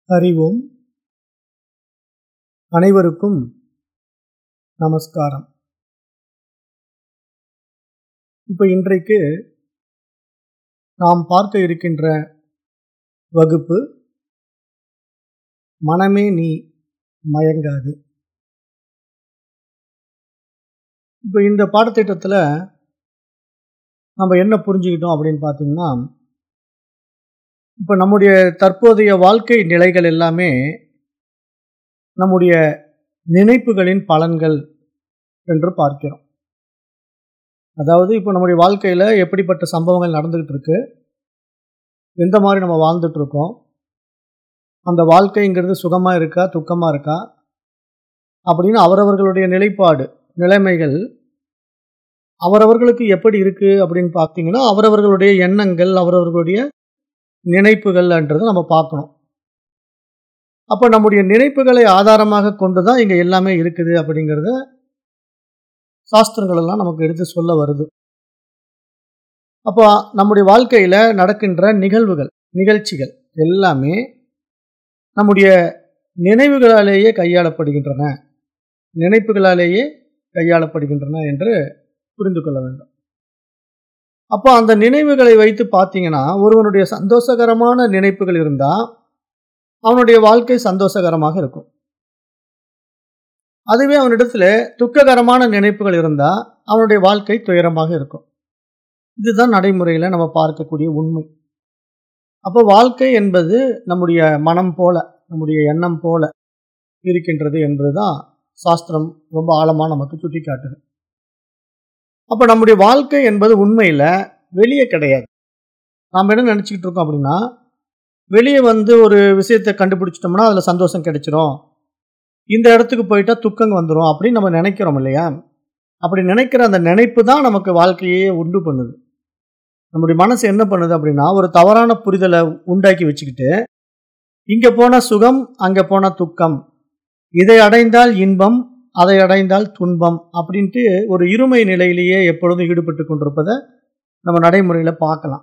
அறிவோம் அனைவருக்கும் நமஸ்காரம் இப்போ இன்றைக்கு நாம் பார்க்க இருக்கின்ற வகுப்பு மனமே நீ மயங்காது இப்போ இந்த பாடத்திட்டத்தில் நம்ம என்ன புரிஞ்சுக்கிட்டோம் அப்படின்னு பார்த்தீங்கன்னா இப்போ நம்முடைய தற்போதைய வாழ்க்கை நிலைகள் எல்லாமே நம்முடைய நினைப்புகளின் பலன்கள் என்று பார்க்கிறோம் அதாவது இப்போ நம்முடைய வாழ்க்கையில் எப்படிப்பட்ட சம்பவங்கள் நடந்துக்கிட்டு இருக்கு எந்த மாதிரி நம்ம வாழ்ந்துட்டு இருக்கோம் அந்த வாழ்க்கைங்கிறது சுகமாக இருக்கா துக்கமாக இருக்கா அப்படின்னு அவரவர்களுடைய நிலைப்பாடு நிலைமைகள் அவரவர்களுக்கு எப்படி இருக்கு அப்படின்னு பார்த்தீங்கன்னா அவரவர்களுடைய எண்ணங்கள் அவரவர்களுடைய நினைப்புகள்ன்றதை நம்ம பார்க்கணும் அப்போ நம்முடைய நினைப்புகளை ஆதாரமாக கொண்டு தான் இங்கே எல்லாமே இருக்குது அப்படிங்கிறத சாஸ்திரங்கள் எல்லாம் நமக்கு எடுத்து சொல்ல வருது அப்போ நம்முடைய வாழ்க்கையில் நடக்கின்ற நிகழ்வுகள் நிகழ்ச்சிகள் எல்லாமே நம்முடைய நினைவுகளாலேயே கையாளப்படுகின்றன நினைப்புகளாலேயே கையாளப்படுகின்றன என்று புரிந்து கொள்ள வேண்டும் அப்போ அந்த நினைவுகளை வைத்து பார்த்தீங்கன்னா ஒருவனுடைய சந்தோஷகரமான நினைப்புகள் இருந்தால் அவனுடைய வாழ்க்கை சந்தோஷகரமாக இருக்கும் அதுவே அவனிடத்துல துக்ககரமான நினைப்புகள் இருந்தால் அவனுடைய வாழ்க்கை துயரமாக இருக்கும் இதுதான் நடைமுறையில் நம்ம பார்க்கக்கூடிய உண்மை அப்போ வாழ்க்கை என்பது நம்முடைய மனம் போல நம்முடைய எண்ணம் போல இருக்கின்றது என்பதுதான் சாஸ்திரம் ரொம்ப ஆழமாக நமக்கு சுட்டி காட்டுது அப்போ நம்முடைய வாழ்க்கை என்பது உண்மையில் வெளியே கிடையாது நாம் என்ன நினச்சிக்கிட்டு இருக்கோம் அப்படின்னா வெளியே வந்து ஒரு விஷயத்தை கண்டுபிடிச்சிட்டோம்னா அதில் சந்தோஷம் கிடைச்சிரும் இந்த இடத்துக்கு போயிட்டா துக்கங்க வந்துடும் அப்படின்னு நம்ம நினைக்கிறோம் இல்லையா அப்படி நினைக்கிற அந்த நினைப்பு தான் நமக்கு வாழ்க்கையே உண்டு பண்ணுது நம்முடைய மனசு என்ன பண்ணுது அப்படின்னா ஒரு தவறான புரிதலை உண்டாக்கி வச்சுக்கிட்டு இங்கே போனால் சுகம் அங்கே போனால் துக்கம் இதை அடைந்தால் இன்பம் அதை அடைந்தால் துன்பம் அப்படின்ட்டு ஒரு இருமை நிலையிலேயே எப்பொழுதும் ஈடுபட்டு கொண்டிருப்பதை நம்ம நடைமுறையில் பார்க்கலாம்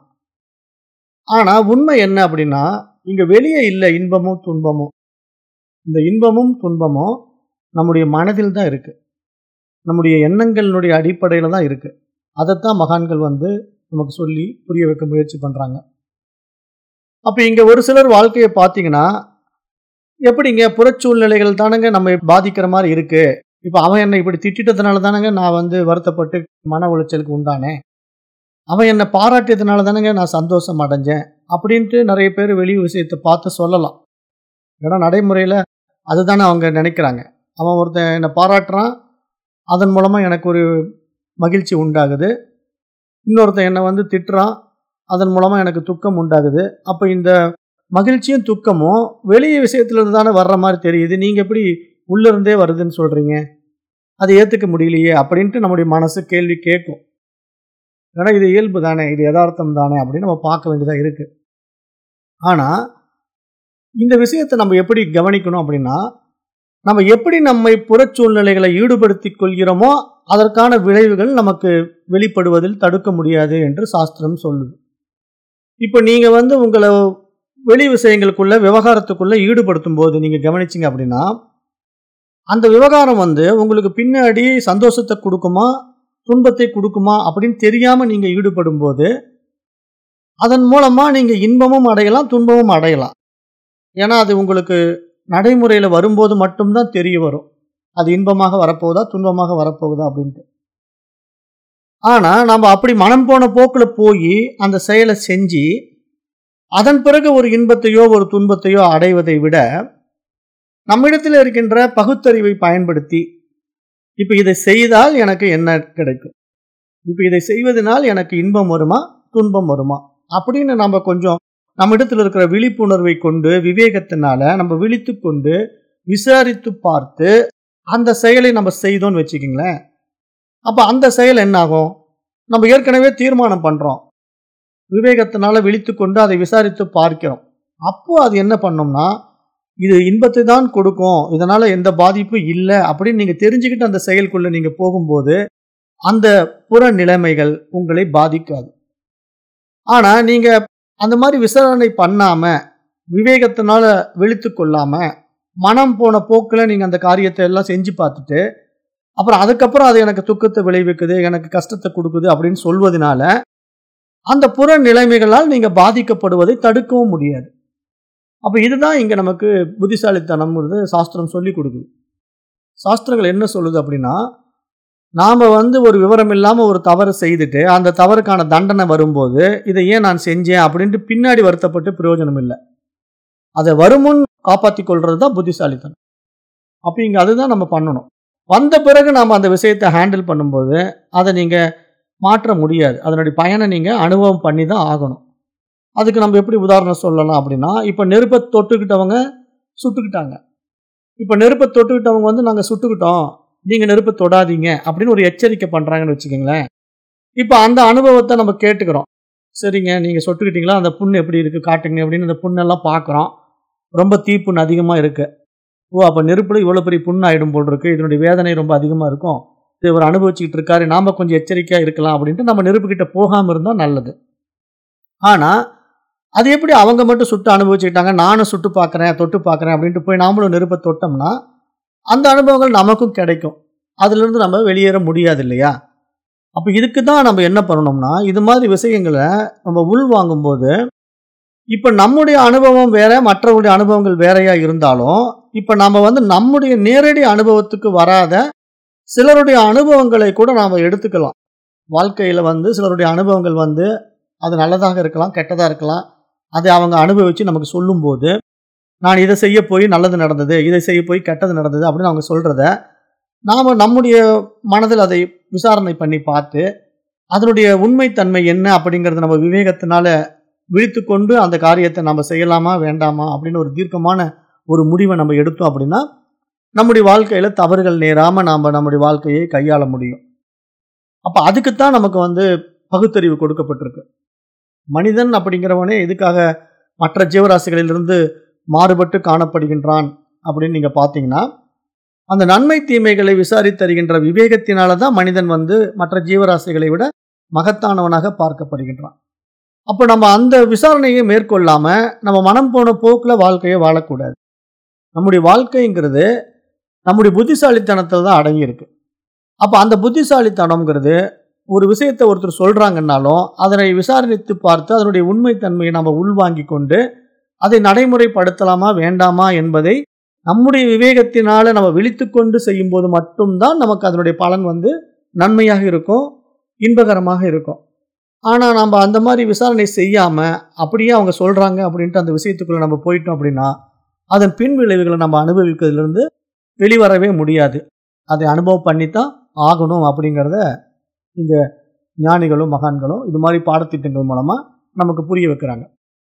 ஆனால் உண்மை என்ன அப்படின்னா இங்கே வெளியே இல்லை இன்பமும் துன்பமும் இந்த இன்பமும் துன்பமும் நம்முடைய மனதில் தான் இருக்குது நம்முடைய எண்ணங்களினுடைய அடிப்படையில் தான் இருக்குது அதைத்தான் மகான்கள் வந்து நமக்கு சொல்லி புரிய வைக்க முயற்சி பண்ணுறாங்க அப்போ இங்கே ஒரு சிலர் வாழ்க்கையை பார்த்தீங்கன்னா எப்படிங்க புறச்சூழ்நிலைகள் தானங்க நம்ம பாதிக்கிற மாதிரி இருக்கு இப்போ அவன் என்னை இப்படி திட்டிட்டதுனால தானங்க நான் வந்து வருத்தப்பட்டு மன உளைச்சலுக்கு உண்டானேன் அவன் என்னை பாராட்டியதுனால தானங்க நான் சந்தோஷம் அடைஞ்சேன் அப்படின்ட்டு நிறைய பேர் வெளி விஷயத்தை பார்த்து சொல்லலாம் ஏன்னா நடைமுறையில் அதுதானே அவங்க நினைக்கிறாங்க அவன் ஒருத்தன் என்னை பாராட்டுறான் அதன் மூலமாக எனக்கு ஒரு மகிழ்ச்சி உண்டாகுது இன்னொருத்தன் என்னை வந்து திட்டுறான் அதன் மூலமாக எனக்கு துக்கம் உண்டாகுது அப்போ இந்த மகிழ்ச்சியும் துக்கமும் வெளியே விஷயத்துலேருந்து தானே வர்ற மாதிரி தெரியுது நீங்கள் எப்படி உள்ளிருந்தே வருதுன்னு சொல்கிறீங்க அதை ஏற்றுக்க முடியலையே அப்படின்ட்டு நம்முடைய மனசு கேள்வி கேட்கும் ஏன்னா இது இயல்பு தானே இது யதார்த்தம் தானே அப்படின்னு நம்ம பார்க்க வேண்டியதாக இருக்குது ஆனால் இந்த விஷயத்தை நம்ம எப்படி கவனிக்கணும் அப்படின்னா நம்ம எப்படி நம்மை புறச்சூழ்நிலைகளை ஈடுபடுத்தி கொள்கிறோமோ அதற்கான விளைவுகள் நமக்கு வெளிப்படுவதில் தடுக்க முடியாது என்று சாஸ்திரம் சொல்லுது இப்போ நீங்கள் வந்து உங்களை வெளி விஷயங்களுக்குள்ள விவகாரத்துக்குள்ள ஈடுபடுத்தும் போது நீங்கள் கவனிச்சிங்க அப்படின்னா அந்த விவகாரம் வந்து உங்களுக்கு பின்னாடி சந்தோஷத்தை கொடுக்குமா துன்பத்தை கொடுக்குமா அப்படின்னு தெரியாமல் நீங்கள் ஈடுபடும் போது அதன் மூலமாக நீங்கள் இன்பமும் அடையலாம் துன்பமும் அடையலாம் ஏன்னா அது உங்களுக்கு நடைமுறையில் வரும்போது மட்டும்தான் தெரிய வரும் அது இன்பமாக வரப்போகுதா துன்பமாக வரப்போகுதா அப்படின்ட்டு ஆனால் நம்ம அப்படி மனம் போன போக்கில் போய் அந்த செயலை செஞ்சு அதன் பிறகு ஒரு இன்பத்தையோ ஒரு துன்பத்தையோ அடைவதை விட நம்மிடத்தில் இருக்கின்ற பகுத்தறிவை பயன்படுத்தி இப்போ இதை செய்தால் எனக்கு என்ன கிடைக்கும் இப்போ இதை செய்வதனால் எனக்கு இன்பம் வருமா துன்பம் வருமா அப்படின்னு நம்ம கொஞ்சம் நம்ம இடத்துல இருக்கிற விழிப்புணர்வை கொண்டு விவேகத்தினால நம்ம விழித்து கொண்டு விசாரித்து பார்த்து அந்த செயலை நம்ம செய்தோம்னு வச்சுக்கிங்களேன் அப்போ அந்த செயல் என்ன ஆகும் நம்ம ஏற்கனவே தீர்மானம் பண்ணுறோம் விவேகத்தினால விழித்து கொண்டு அதை விசாரித்து பார்க்கிறோம் அப்போ அது என்ன பண்ணோம்னா இது இன்பத்தை தான் கொடுக்கும் இதனால எந்த பாதிப்பும் இல்லை அப்படின்னு நீங்க தெரிஞ்சுக்கிட்டு அந்த செயலுக்குள்ள நீங்க போகும்போது அந்த புற நிலைமைகள் உங்களை பாதிக்காது ஆனா நீங்க அந்த மாதிரி விசாரணை பண்ணாம விவேகத்தினால விழித்து கொள்ளாம மனம் போன போக்கில் நீங்கள் அந்த காரியத்தை எல்லாம் செஞ்சு பார்த்துட்டு அப்புறம் அதுக்கப்புறம் அது எனக்கு துக்கத்தை விளைவிக்குது எனக்கு கஷ்டத்தை கொடுக்குது அப்படின்னு சொல்வதனால அந்த புற நிலைமைகளால் நீங்கள் பாதிக்கப்படுவதை தடுக்கவும் முடியாது அப்போ இதுதான் இங்கே நமக்கு புத்திசாலித்தனம்ங்கிறது சாஸ்திரம் சொல்லி கொடுக்குது சாஸ்திரங்கள் என்ன சொல்லுது அப்படின்னா நாம் வந்து ஒரு விவரம் இல்லாமல் ஒரு தவறு செய்துட்டு அந்த தவறுக்கான தண்டனை வரும்போது இதை ஏன் நான் செஞ்சேன் அப்படின்ட்டு பின்னாடி வருத்தப்பட்டு பிரயோஜனம் இல்லை அதை வருமுன் காப்பாற்றி கொள்வது தான் புத்திசாலித்தனம் அப்போ இங்கே அதுதான் நம்ம பண்ணணும் வந்த பிறகு நாம் அந்த விஷயத்தை ஹேண்டில் பண்ணும்போது அதை நீங்கள் மாற்ற முடியாது அதனுடைய பயனை நீங்கள் அனுபவம் பண்ணி தான் ஆகணும் அதுக்கு நம்ம எப்படி உதாரணம் சொல்லலாம் அப்படின்னா இப்போ நெருப்பை தொட்டுக்கிட்டவங்க சுட்டுக்கிட்டாங்க இப்போ நெருப்பை தொட்டுக்கிட்டவங்க வந்து நாங்கள் சுட்டுக்கிட்டோம் நீங்கள் நெருப்பை தொடாதீங்க அப்படின்னு ஒரு எச்சரிக்கை பண்ணுறாங்கன்னு வச்சுக்கோங்களேன் இப்போ அந்த அனுபவத்தை நம்ம கேட்டுக்கிறோம் சரிங்க நீங்கள் சொட்டுக்கிட்டீங்களா அந்த புண்ணு எப்படி இருக்குது காட்டுங்க அப்படின்னு அந்த புண்ணெல்லாம் பார்க்குறோம் ரொம்ப தீப்புண் அதிகமாக இருக்குது ஓ அப்போ நெருப்பில் இவ்வளோ பெரிய புண்ணு ஆகிடும் போல் இருக்குது இதனுடைய வேதனை ரொம்ப அதிகமாக இருக்கும் இது இவர் அனுபவிச்சுக்கிட்டு இருக்காரு நாம் கொஞ்சம் எச்சரிக்கையாக இருக்கலாம் அப்படின்ட்டு நம்ம நெருப்புக்கிட்ட போகாமல் இருந்தால் நல்லது ஆனால் அது எப்படி அவங்க மட்டும் சுட்டு அனுபவிச்சுக்கிட்டாங்க நானும் சுட்டு பார்க்குறேன் தொட்டு பார்க்குறேன் அப்படின்ட்டு போய் நாமளும் நெருப்பை தொட்டோம்னா அந்த அனுபவங்கள் நமக்கும் கிடைக்கும் அதுலேருந்து நம்ம வெளியேற முடியாது இல்லையா அப்போ இதுக்கு தான் நம்ம என்ன பண்ணணும்னா இது மாதிரி விஷயங்களை நம்ம உள் வாங்கும்போது இப்போ நம்முடைய அனுபவம் வேற மற்றவருடைய அனுபவங்கள் வேறையா இருந்தாலும் இப்போ நம்ம வந்து நம்முடைய நேரடி அனுபவத்துக்கு வராத சிலருடைய அனுபவங்களை கூட நாம் எடுத்துக்கலாம் வாழ்க்கையில் வந்து சிலருடைய அனுபவங்கள் வந்து அது நல்லதாக இருக்கலாம் கெட்டதாக இருக்கலாம் அதை அவங்க அனுபவித்து நமக்கு சொல்லும்போது நான் இதை செய்ய போய் நல்லது நடந்தது இதை செய்ய போய் கெட்டது நடந்தது அப்படின்னு அவங்க சொல்கிறத நாம் நம்முடைய மனதில் அதை விசாரணை பண்ணி பார்த்து அதனுடைய உண்மைத்தன்மை என்ன அப்படிங்கிறத நம்ம விவேகத்தினால விழித்து கொண்டு அந்த காரியத்தை நம்ம செய்யலாமா வேண்டாமா அப்படின்னு ஒரு தீர்க்கமான ஒரு முடிவை நம்ம எடுத்தோம் அப்படின்னா நம்முடைய வாழ்க்கையில் தவறுகள் நேராமல் நாம் நம்முடைய வாழ்க்கையை கையாள முடியும் அப்போ அதுக்குத்தான் நமக்கு வந்து பகுத்தறிவு கொடுக்கப்பட்டிருக்கு மனிதன் அப்படிங்கிறவனே எதுக்காக மற்ற ஜீவராசிகளிலிருந்து மாறுபட்டு காணப்படுகின்றான் அப்படின்னு நீங்கள் பார்த்தீங்கன்னா அந்த நன்மை தீமைகளை விசாரித்தருகின்ற விவேகத்தினால தான் மனிதன் வந்து மற்ற ஜீவராசிகளை விட மகத்தானவனாக பார்க்கப்படுகின்றான் அப்போ நம்ம அந்த விசாரணையை மேற்கொள்ளாமல் நம்ம மனம் போன போக்கில் வாழ்க்கையை வாழக்கூடாது நம்முடைய வாழ்க்கைங்கிறது நம்முடைய புத்திசாலித்தனத்தில் தான் அடங்கியிருக்கு அப்போ அந்த புத்திசாலித்தனம்ங்கிறது ஒரு விஷயத்தை ஒருத்தர் சொல்கிறாங்கன்னாலும் அதனை விசாரணித்து பார்த்து அதனுடைய உண்மைத்தன்மையை நம்ம உள்வாங்கி கொண்டு அதை நடைமுறைப்படுத்தலாமா வேண்டாமா என்பதை நம்முடைய விவேகத்தினால நம்ம விழித்து கொண்டு செய்யும்போது மட்டும்தான் நமக்கு அதனுடைய பலன் வந்து நன்மையாக இருக்கும் இன்பகரமாக இருக்கும் ஆனால் நம்ம அந்த மாதிரி விசாரணை செய்யாமல் அப்படியே அவங்க சொல்கிறாங்க அப்படின்ட்டு அந்த விஷயத்துக்குள்ளே நம்ம போயிட்டோம் அப்படின்னா அதன் பின் விளைவுகளை நம்ம அனுபவிக்கிறதுலேருந்து வெளிவரவே முடியாது அதை அனுபவம் பண்ணித்தான் ஆகணும் அப்படிங்கிறத இந்த ஞானிகளும் மகான்களும் இது மாதிரி பாடத்திட்டங்கள் மூலமாக நமக்கு புரிய வைக்கிறாங்க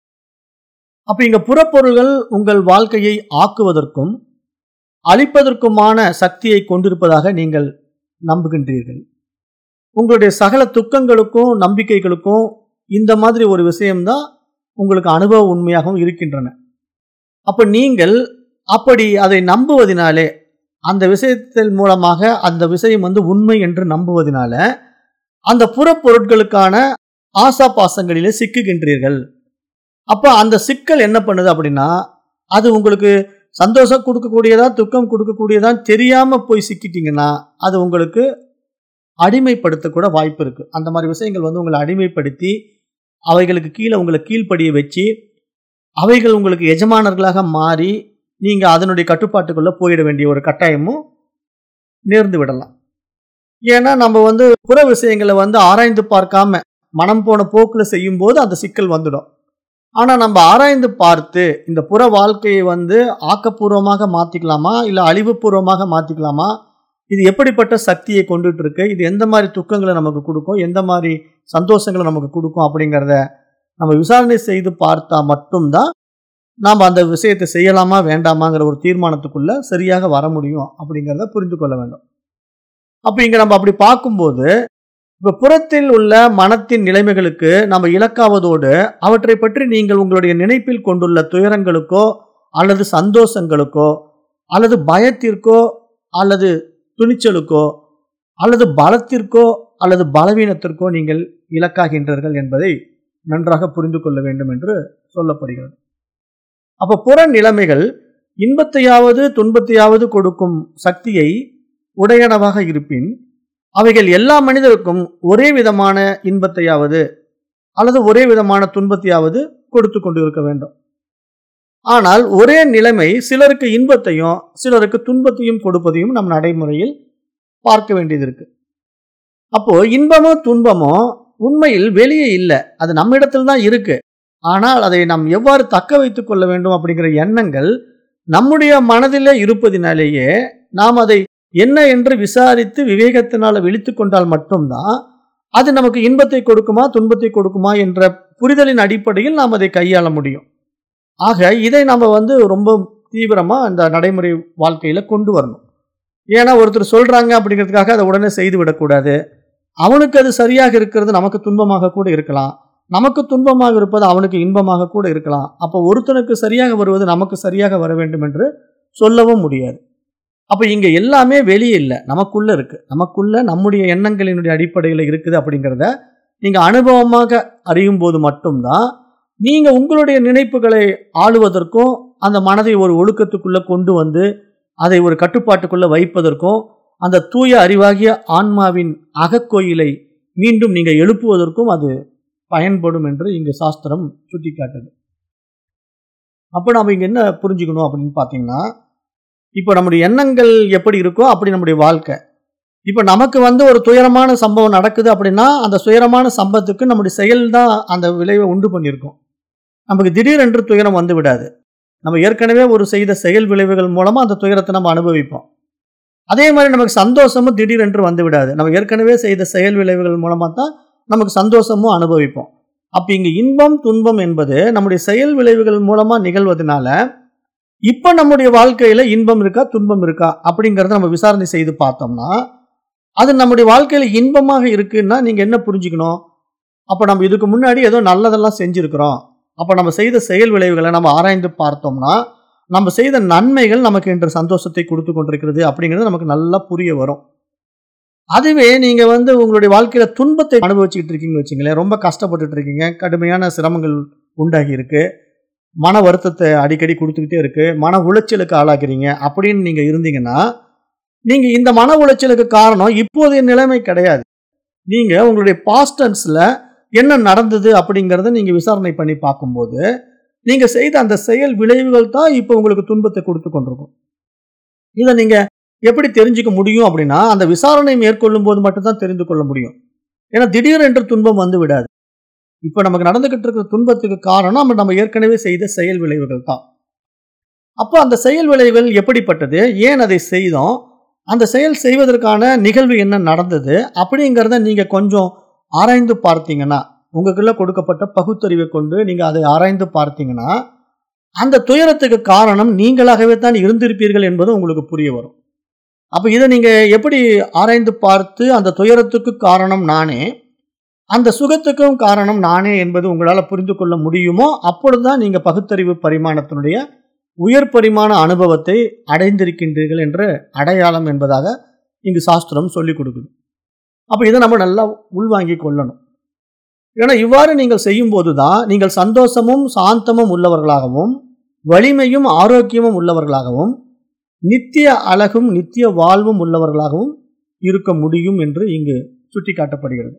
அப்போ இங்கே புறப்பொருள்கள் உங்கள் வாழ்க்கையை ஆக்குவதற்கும் அழிப்பதற்குமான சக்தியை கொண்டிருப்பதாக நீங்கள் நம்புகின்றீர்கள் உங்களுடைய சகல துக்கங்களுக்கும் நம்பிக்கைகளுக்கும் இந்த மாதிரி ஒரு விஷயம்தான் உங்களுக்கு அனுபவ உண்மையாகவும் இருக்கின்றன அப்போ நீங்கள் அப்படி அதை நம்புவதினாலே அந்த விஷயத்தின் மூலமாக அந்த விஷயம் வந்து உண்மை என்று நம்புவதினால அந்த புறப்பொருட்களுக்கான ஆசா பாசங்களிலே சிக்குகின்றீர்கள் அப்போ அந்த சிக்கல் என்ன பண்ணுது அப்படின்னா அது உங்களுக்கு சந்தோஷம் கொடுக்கக்கூடியதா துக்கம் கொடுக்கக்கூடியதா தெரியாம போய் சிக்கிட்டீங்கன்னா அது உங்களுக்கு அடிமைப்படுத்த கூட வாய்ப்பு இருக்கு அந்த மாதிரி விஷயங்கள் வந்து உங்களை அடிமைப்படுத்தி அவைகளுக்கு கீழே உங்களை கீழ்ப்படிய வச்சு அவைகள் உங்களுக்கு எஜமானர்களாக மாறி நீங்க அதனுடைய கட்டுப்பாட்டுக்குள்ள போயிட வேண்டிய ஒரு கட்டாயமும் நேர்ந்து விடலாம் ஏன்னா நம்ம வந்து புற விஷயங்களை வந்து ஆராய்ந்து பார்க்காம மனம் போன போக்கில் செய்யும்போது அந்த சிக்கல் வந்துடும் ஆனால் நம்ம ஆராய்ந்து பார்த்து இந்த புற வாழ்க்கையை வந்து ஆக்கப்பூர்வமாக மாற்றிக்கலாமா இல்லை அழிவுபூர்வமாக மாற்றிக்கலாமா இது எப்படிப்பட்ட சக்தியை கொண்டுட்டு இருக்கு இது எந்த மாதிரி துக்கங்களை நமக்கு கொடுக்கும் எந்த மாதிரி சந்தோஷங்களை நமக்கு கொடுக்கும் அப்படிங்கிறத நம்ம விசாரணை செய்து பார்த்தா மட்டும்தான் நாம் அந்த விஷயத்தை செய்யலாமா வேண்டாமாங்கிற ஒரு தீர்மானத்துக்குள்ள சரியாக வர முடியும் அப்படிங்கிறத புரிந்து கொள்ள வேண்டும் அப்போ இங்கே நம்ம அப்படி பார்க்கும்போது இப்போ புறத்தில் உள்ள மனத்தின் நிலைமைகளுக்கு நம்ம இலக்காவதோடு அவற்றை பற்றி நீங்கள் உங்களுடைய நினைப்பில் கொண்டுள்ள துயரங்களுக்கோ அல்லது சந்தோஷங்களுக்கோ அல்லது பயத்திற்கோ அல்லது துணிச்சலுக்கோ அல்லது பலத்திற்கோ அல்லது பலவீனத்திற்கோ நீங்கள் இலக்காகின்றீர்கள் என்பதை நன்றாக புரிந்து கொள்ள வேண்டும் என்று சொல்லப்படுகிறது அப்ப புற நிலைமைகள் இன்பத்தையாவது துன்பத்தையாவது கொடுக்கும் சக்தியை உடையனவாக இருப்பின் அவைகள் எல்லா மனிதருக்கும் ஒரே விதமான இன்பத்தையாவது அல்லது ஒரே விதமான துன்பத்தையாவது கொடுத்து கொண்டு இருக்க வேண்டும் ஆனால் ஒரே நிலைமை சிலருக்கு இன்பத்தையும் சிலருக்கு துன்பத்தையும் கொடுப்பதையும் நம் நடைமுறையில் பார்க்க வேண்டியது இருக்கு அப்போ இன்பமோ துன்பமோ உண்மையில் வெளியே இல்லை அது நம்மிடத்தில் தான் இருக்கு ஆனால் அதை நாம் எவ்வாறு தக்க வைத்துக் கொள்ள வேண்டும் அப்படிங்கிற எண்ணங்கள் நம்முடைய மனதிலே இருப்பதினாலேயே நாம் அதை என்ன என்று விசாரித்து விவேகத்தினால விழித்து கொண்டால் மட்டும்தான் அது நமக்கு இன்பத்தை கொடுக்குமா துன்பத்தை கொடுக்குமா என்ற புரிதலின் அடிப்படையில் நாம் அதை கையாள முடியும் ஆக இதை நம்ம வந்து ரொம்ப தீவிரமா இந்த நடைமுறை வாழ்க்கையில கொண்டு வரணும் ஏன்னா ஒருத்தர் சொல்றாங்க அப்படிங்கிறதுக்காக அதை உடனே செய்து விடக்கூடாது அவனுக்கு அது சரியாக இருக்கிறது நமக்கு துன்பமாக கூட இருக்கலாம் நமக்கு துன்பமாக இருப்பது அவனுக்கு இன்பமாக கூட இருக்கலாம் அப்போ ஒருத்தனுக்கு சரியாக வருவது நமக்கு சரியாக வர வேண்டும் என்று சொல்லவும் முடியாது அப்ப இங்க எல்லாமே வெளியே இல்லை நமக்குள்ள இருக்கு நமக்குள்ள நம்முடைய எண்ணங்களினுடைய அடிப்படையில் இருக்குது அப்படிங்கிறத நீங்க அனுபவமாக அறியும் போது மட்டும்தான் நீங்க உங்களுடைய நினைப்புகளை ஆளுவதற்கும் அந்த மனதை ஒரு ஒழுக்கத்துக்குள்ள கொண்டு வந்து அதை ஒரு கட்டுப்பாட்டுக்குள்ள வைப்பதற்கும் அந்த தூய அறிவாகிய ஆன்மாவின் அகக்கோயிலை மீண்டும் நீங்க எழுப்புவதற்கும் அது பயன்படும் என்று இங்கு சாஸ்திரம் சுட்டிக்காட்டுது அப்போ நம்ம இங்க என்ன புரிஞ்சுக்கணும் அப்படின்னு பார்த்தீங்கன்னா இப்போ நம்முடைய எண்ணங்கள் எப்படி இருக்கோ அப்படி நம்முடைய வாழ்க்கை இப்போ நமக்கு வந்து ஒரு துயரமான சம்பவம் நடக்குது அப்படின்னா அந்த துயரமான சம்பவத்துக்கு நம்முடைய செயல் தான் அந்த விளைவை உண்டு பண்ணியிருக்கோம் நமக்கு திடீரென்று துயரம் வந்து விடாது நம்ம ஏற்கனவே ஒரு செய்த செயல் விளைவுகள் மூலமா அந்த துயரத்தை நம்ம அனுபவிப்போம் அதே மாதிரி நமக்கு சந்தோஷமும் திடீரென்று வந்து விடாது நம்ம ஏற்கனவே செய்த செயல் விளைவுகள் மூலமா தான் நமக்கு சந்தோஷமும் அனுபவிப்போம் அப்ப இங்க இன்பம் துன்பம் என்பது நம்முடைய செயல் விளைவுகள் மூலமா நிகழ்வதனால இப்ப நம்முடைய வாழ்க்கையில இன்பம் இருக்கா துன்பம் இருக்கா அப்படிங்கறத நம்ம விசாரணை செய்து பார்த்தோம்னா அது நம்முடைய வாழ்க்கையில இன்பமாக இருக்குன்னா நீங்க என்ன புரிஞ்சுக்கணும் அப்ப நம்ம இதுக்கு முன்னாடி ஏதோ நல்லதெல்லாம் செஞ்சிருக்கிறோம் அப்ப நம்ம செய்த செயல் விளைவுகளை நம்ம ஆராய்ந்து பார்த்தோம்னா நம்ம செய்த நன்மைகள் நமக்கு இன்று சந்தோஷத்தை கொடுத்து கொண்டிருக்கிறது அப்படிங்கிறது நமக்கு நல்லா புரிய வரும் அதுவே நீங்க வந்து உங்களுடைய வாழ்க்கையில துன்பத்தை அனுபவிச்சுட்டு இருக்கீங்கன்னு வச்சுங்களேன் ரொம்ப கஷ்டப்பட்டுட்டு இருக்கீங்க கடுமையான சிரமங்கள் உண்டாகி இருக்கு மன வருத்தத்தை அடிக்கடி கொடுத்துக்கிட்டே இருக்கு மன உளைச்சலுக்கு ஆளாக்குறீங்க அப்படின்னு நீங்க இருந்தீங்கன்னா நீங்க இந்த மன உளைச்சலுக்கு காரணம் இப்போதைய நிலைமை கிடையாது நீங்க உங்களுடைய பாஸ்டன்ஸ்ல என்ன நடந்தது அப்படிங்கறத நீங்க விசாரணை பண்ணி பார்க்கும்போது நீங்க செய்த அந்த செயல் விளைவுகள் தான் இப்போ உங்களுக்கு துன்பத்தை கொடுத்து கொண்டிருக்கும் இதை நீங்க எப்படி தெரிஞ்சுக்க முடியும் அப்படின்னா அந்த விசாரணை மேற்கொள்ளும் போது மட்டும்தான் தெரிந்து கொள்ள முடியும் ஏன்னா திடீரென்று துன்பம் வந்து விடாது இப்போ நமக்கு நடந்துகிட்டு இருக்கிற துன்பத்துக்கு காரணம் நம்ம நம்ம ஏற்கனவே செய்த செயல் விளைவுகள் தான் அப்போ அந்த செயல் விளைவுகள் எப்படிப்பட்டது ஏன் அதை செய்தோம் அந்த செயல் செய்வதற்கான நிகழ்வு என்ன நடந்தது அப்படிங்கிறத நீங்க கொஞ்சம் ஆராய்ந்து பார்த்தீங்கன்னா உங்களுக்குள்ள கொடுக்கப்பட்ட பகுத்தறிவை கொண்டு நீங்க அதை ஆராய்ந்து பார்த்தீங்கன்னா அந்த துயரத்துக்கு காரணம் நீங்களாகவே தான் இருந்திருப்பீர்கள் என்பது உங்களுக்கு புரிய வரும் அப்ப இதை நீங்க எப்படி ஆராய்ந்து பார்த்து அந்த துயரத்துக்கு காரணம் நானே அந்த சுகத்துக்கும் காரணம் நானே என்பது உங்களால் புரிந்து கொள்ள முடியுமோ அப்பொழுதுதான் நீங்க பகுத்தறிவு பரிமாணத்தினுடைய உயர் பரிமாண அனுபவத்தை அடைந்திருக்கின்றீர்கள் என்ற அடையாளம் என்பதாக இங்கு சாஸ்திரம் சொல்லிக் கொடுக்குது அப்ப இதை நம்ம நல்லா உள்வாங்கி கொள்ளணும் ஏன்னா இவ்வாறு நீங்கள் செய்யும் போதுதான் நீங்கள் சந்தோஷமும் சாந்தமும் உள்ளவர்களாகவும் வலிமையும் ஆரோக்கியமும் உள்ளவர்களாகவும் நித்திய அழகும் நித்திய வாழ்வும் உள்ளவர்களாகவும் இருக்க முடியும் என்று இங்கு சுட்டிக்காட்டப்படுகிறது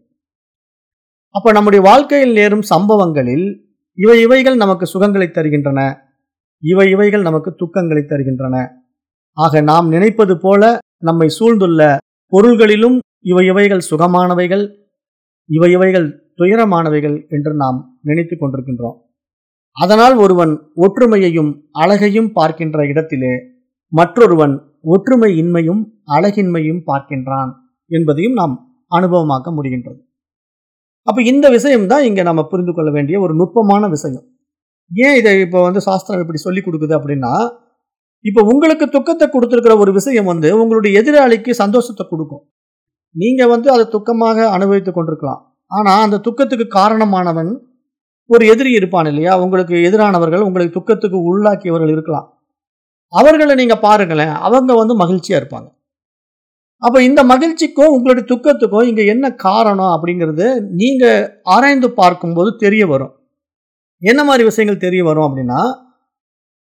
அப்ப நம்முடைய வாழ்க்கையில் நேரும் சம்பவங்களில் இவை இவைகள் நமக்கு சுகங்களை தருகின்றன இவை இவைகள் நமக்கு துக்கங்களை தருகின்றன ஆக நாம் நினைப்பது போல நம்மை சூழ்ந்துள்ள பொருள்களிலும் இவை இவைகள் சுகமானவைகள் இவை இவைகள் துயரமானவைகள் என்று நாம் நினைத்து கொண்டிருக்கின்றோம் அதனால் ஒருவன் ஒற்றுமையையும் அழகையும் பார்க்கின்ற இடத்திலே மற்றொருவன் ஒற்றுமை இன்மையும் அழகின்மையும் பார்க்கின்றான் என்பதையும் நாம் அனுபவமாக்க முடிகின்றது அப்ப இந்த விஷயம் தான் இங்க நம்ம புரிந்து கொள்ள வேண்டிய ஒரு நுட்பமான விஷயம் ஏன் இதை இப்போ வந்து சாஸ்திரம் இப்படி சொல்லி கொடுக்குது அப்படின்னா இப்போ உங்களுக்கு துக்கத்தை கொடுத்துருக்கிற ஒரு விஷயம் வந்து உங்களுடைய எதிராளிக்கு சந்தோஷத்தை கொடுக்கும் நீங்க வந்து அதை துக்கமாக அனுபவித்துக் கொண்டிருக்கலாம் ஆனா அந்த துக்கத்துக்கு காரணமானவன் ஒரு எதிரி இருப்பான் இல்லையா உங்களுக்கு எதிரானவர்கள் உங்களுக்கு துக்கத்துக்கு உள்ளாக்கியவர்கள் இருக்கலாம் அவர்களை நீங்க பாருங்களேன் அவங்க வந்து மகிழ்ச்சியா இருப்பாங்க அப்ப இந்த மகிழ்ச்சிக்கும் உங்களுடைய துக்கத்துக்கும் இங்க என்ன காரணம் அப்படிங்கிறது நீங்க ஆராய்ந்து பார்க்கும்போது தெரிய வரும் என்ன மாதிரி விஷயங்கள் தெரிய வரும் அப்படின்னா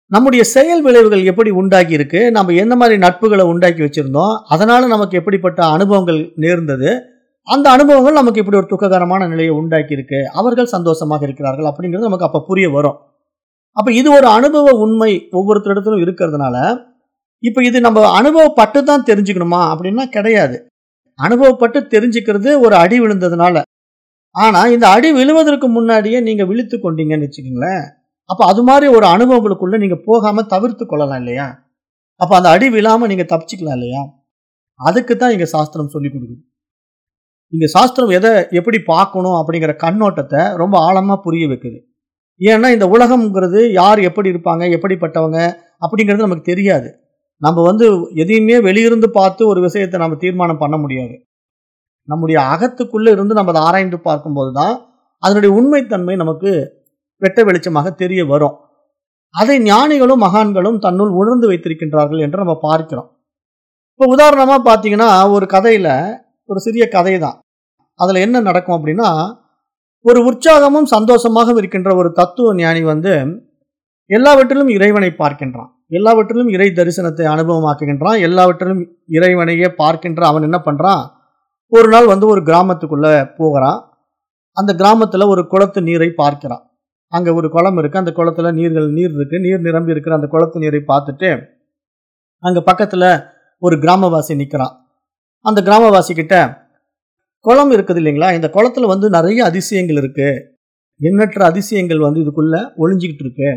நம்முடைய செயல் விளைவுகள் எப்படி உண்டாகி இருக்கு நம்ம எந்த மாதிரி நட்புகளை உண்டாக்கி வச்சிருந்தோம் அதனால நமக்கு எப்படிப்பட்ட அனுபவங்கள் நேர்ந்தது அந்த அனுபவங்கள் நமக்கு இப்படி ஒரு துக்ககரமான நிலையை உண்டாக்கி இருக்கு அவர்கள் சந்தோஷமாக இருக்கிறார்கள் அப்படிங்கிறது நமக்கு அப்ப புரிய வரும் அப்ப இது ஒரு அனுபவ உண்மை ஒவ்வொருத்தரிடத்திலும் இருக்கிறதுனால இப்ப இது நம்ம அனுபவப்பட்டு தான் தெரிஞ்சுக்கணுமா அப்படின்னா கிடையாது அனுபவப்பட்டு தெரிஞ்சுக்கிறது ஒரு அடி விழுந்ததுனால ஆனா இந்த அடி விழுவதற்கு முன்னாடியே நீங்க விழித்து கொண்டீங்கன்னு வச்சுக்கோங்களேன் அப்ப அது மாதிரி ஒரு அனுபவங்களுக்குள்ள நீங்க போகாம தவிர்த்து கொள்ளலாம் இல்லையா அப்ப அந்த அடி விழாம நீங்க தப்பிச்சுக்கலாம் இல்லையா அதுக்கு தான் இங்க சாஸ்திரம் சொல்லி கொடுக்குது இங்க சாஸ்திரம் எதை எப்படி பார்க்கணும் அப்படிங்கிற கண்ணோட்டத்தை ரொம்ப ஆழமா புரிய வைக்குது ஏன்னா இந்த உலகம்ங்கிறது யார் எப்படி இருப்பாங்க எப்படிப்பட்டவங்க அப்படிங்கிறது நமக்கு தெரியாது நம்ம வந்து எதையுமே வெளியிருந்து பார்த்து ஒரு விஷயத்தை நம்ம தீர்மானம் பண்ண முடியாது நம்முடைய அகத்துக்குள்ள இருந்து நம்ம அதை ஆராய்ந்து பார்க்கும்போது தான் அதனுடைய உண்மைத்தன்மை நமக்கு வெட்ட வெளிச்சமாக தெரிய வரும் அதை ஞானிகளும் மகான்களும் தன்னுள் உணர்ந்து வைத்திருக்கின்றார்கள் என்று நம்ம பார்க்கிறோம் இப்போ உதாரணமா பார்த்தீங்கன்னா ஒரு கதையில ஒரு சிறிய கதை தான் அதுல என்ன நடக்கும் அப்படின்னா ஒரு உற்சாகமும் சந்தோஷமாகவும் இருக்கின்ற ஒரு தத்துவ ஞானி வந்து எல்லாவற்றிலும் இறைவனை பார்க்கின்றான் எல்லாவற்றிலும் இறை தரிசனத்தை அனுபவமாக்குகின்றான் எல்லாவற்றிலும் இறைவனையே பார்க்கின்ற அவன் என்ன பண்றான் ஒரு நாள் வந்து ஒரு கிராமத்துக்குள்ள போகிறான் அந்த கிராமத்துல ஒரு குளத்து நீரை பார்க்கிறான் அங்க ஒரு குளம் இருக்கு அந்த குளத்துல நீர்கள் நீர் இருக்கு நீர் நிரம்பி இருக்கிற அந்த குளத்து நீரை பார்த்துட்டு அங்க பக்கத்துல ஒரு கிராமவாசி நிக்கிறான் அந்த கிராமவாசி கிட்ட குளம் இருக்குது இல்லைங்களா இந்த குளத்துல வந்து நிறைய அதிசயங்கள் இருக்கு எண்ணற்ற அதிசயங்கள் வந்து இதுக்குள்ள ஒளிஞ்சிக்கிட்டு இருக்கு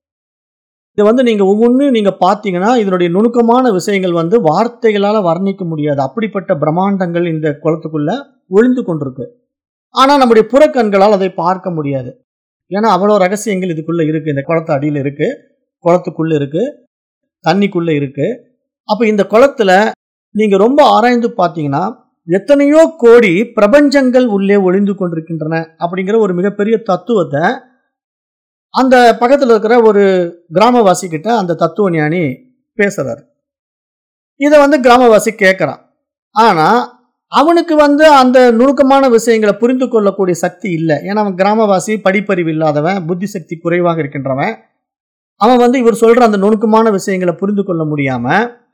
இதை வந்து நீங்க ஒவ்வொன்று நீங்க பார்த்தீங்கன்னா இதனுடைய நுணுக்கமான விஷயங்கள் வந்து வார்த்தைகளால வர்ணிக்க முடியாது அப்படிப்பட்ட பிரம்மாண்டங்கள் இந்த குளத்துக்குள்ள ஒளிந்து கொண்டிருக்கு ஆனா நம்முடைய புறக்கண்களால் அதை பார்க்க முடியாது ஏன்னா அவ்வளோ ரகசியங்கள் இதுக்குள்ள இருக்கு இந்த குளத்து அடியில் இருக்கு குளத்துக்குள்ள இருக்கு தண்ணிக்குள்ள இருக்கு அப்ப இந்த குளத்துல நீங்க ரொம்ப ஆராய்ந்து பார்த்தீங்கன்னா எத்தனையோ கோடி பிரபஞ்சங்கள் உள்ளே ஒளிந்து கொண்டிருக்கின்றன அப்படிங்கிற ஒரு மிகப்பெரிய தத்துவத்தை அந்த பக்கத்தில் இருக்கிற ஒரு கிராமவாசி கிட்ட அந்த தத்துவ ஞானி பேசுறாரு இதை வந்து கிராமவாசி கேட்குறான் ஆனா அவனுக்கு வந்து அந்த நுணுக்கமான விஷயங்களை புரிந்து கொள்ளக்கூடிய சக்தி இல்லை ஏன்னா அவன் கிராமவாசி படிப்பறிவு இல்லாதவன் புத்தி சக்தி குறைவாக இருக்கின்றவன் அவன் வந்து இவர் சொல்ற அந்த நுணுக்கமான விஷயங்களை புரிந்து கொள்ள முடியாம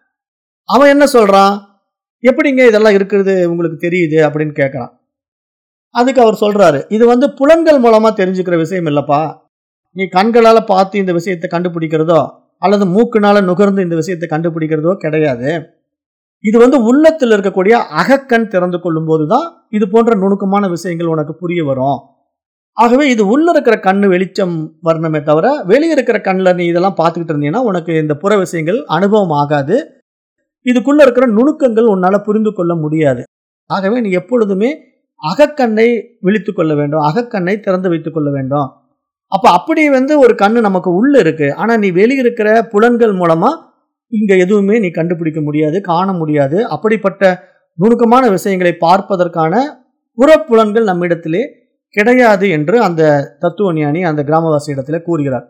அவன் என்ன சொல்றான் எப்படிங்க இதெல்லாம் இருக்கிறது உங்களுக்கு தெரியுது அப்படின்னு கேட்குறான் அதுக்கு அவர் சொல்றாரு இது வந்து புலன்கள் மூலமா தெரிஞ்சுக்கிற விஷயம் இல்லப்பா நீ கண்களால பார்த்து இந்த விஷயத்தை கண்டுபிடிக்கிறதோ அல்லது மூக்குனால நுகர்ந்து இந்த விஷயத்தை கண்டுபிடிக்கிறதோ கிடையாது இது வந்து உள்ளத்தில் இருக்கக்கூடிய அகக்கண் திறந்து கொள்ளும் போதுதான் இது போன்ற நுணுக்கமான விஷயங்கள் உனக்கு புரிய வரும் ஆகவே இது உள்ள இருக்கிற கண்ணு வெளிச்சம் வரணுமே தவிர வெளியே இருக்கிற கண்ணில் நீ இதெல்லாம் பார்த்துக்கிட்டு இருந்தீங்கன்னா உனக்கு இந்த புற விஷயங்கள் அனுபவம் ஆகாது இதுக்குள்ள இருக்கிற நுணுக்கங்கள் உன்னால புரிந்து கொள்ள முடியாது ஆகவே நீ எப்பொழுதுமே அகக்கண்ணை விழித்து கொள்ள வேண்டும் அகக்கண்ணை திறந்து வைத்துக் கொள்ள வேண்டும் அப்ப அப்படி வந்து ஒரு கண்ணு நமக்கு உள்ள இருக்கு ஆனா நீ வெளியிருக்கிற புலன்கள் மூலமா இங்க எதுவுமே நீ கண்டுபிடிக்க முடியாது காண முடியாது அப்படிப்பட்ட நுணுக்கமான விஷயங்களை பார்ப்பதற்கான புறப்புலன்கள் நம்மிடத்திலே கிடையாது என்று அந்த தத்துவ ஞானி அந்த கிராமவாசி இடத்துல கூறுகிறார்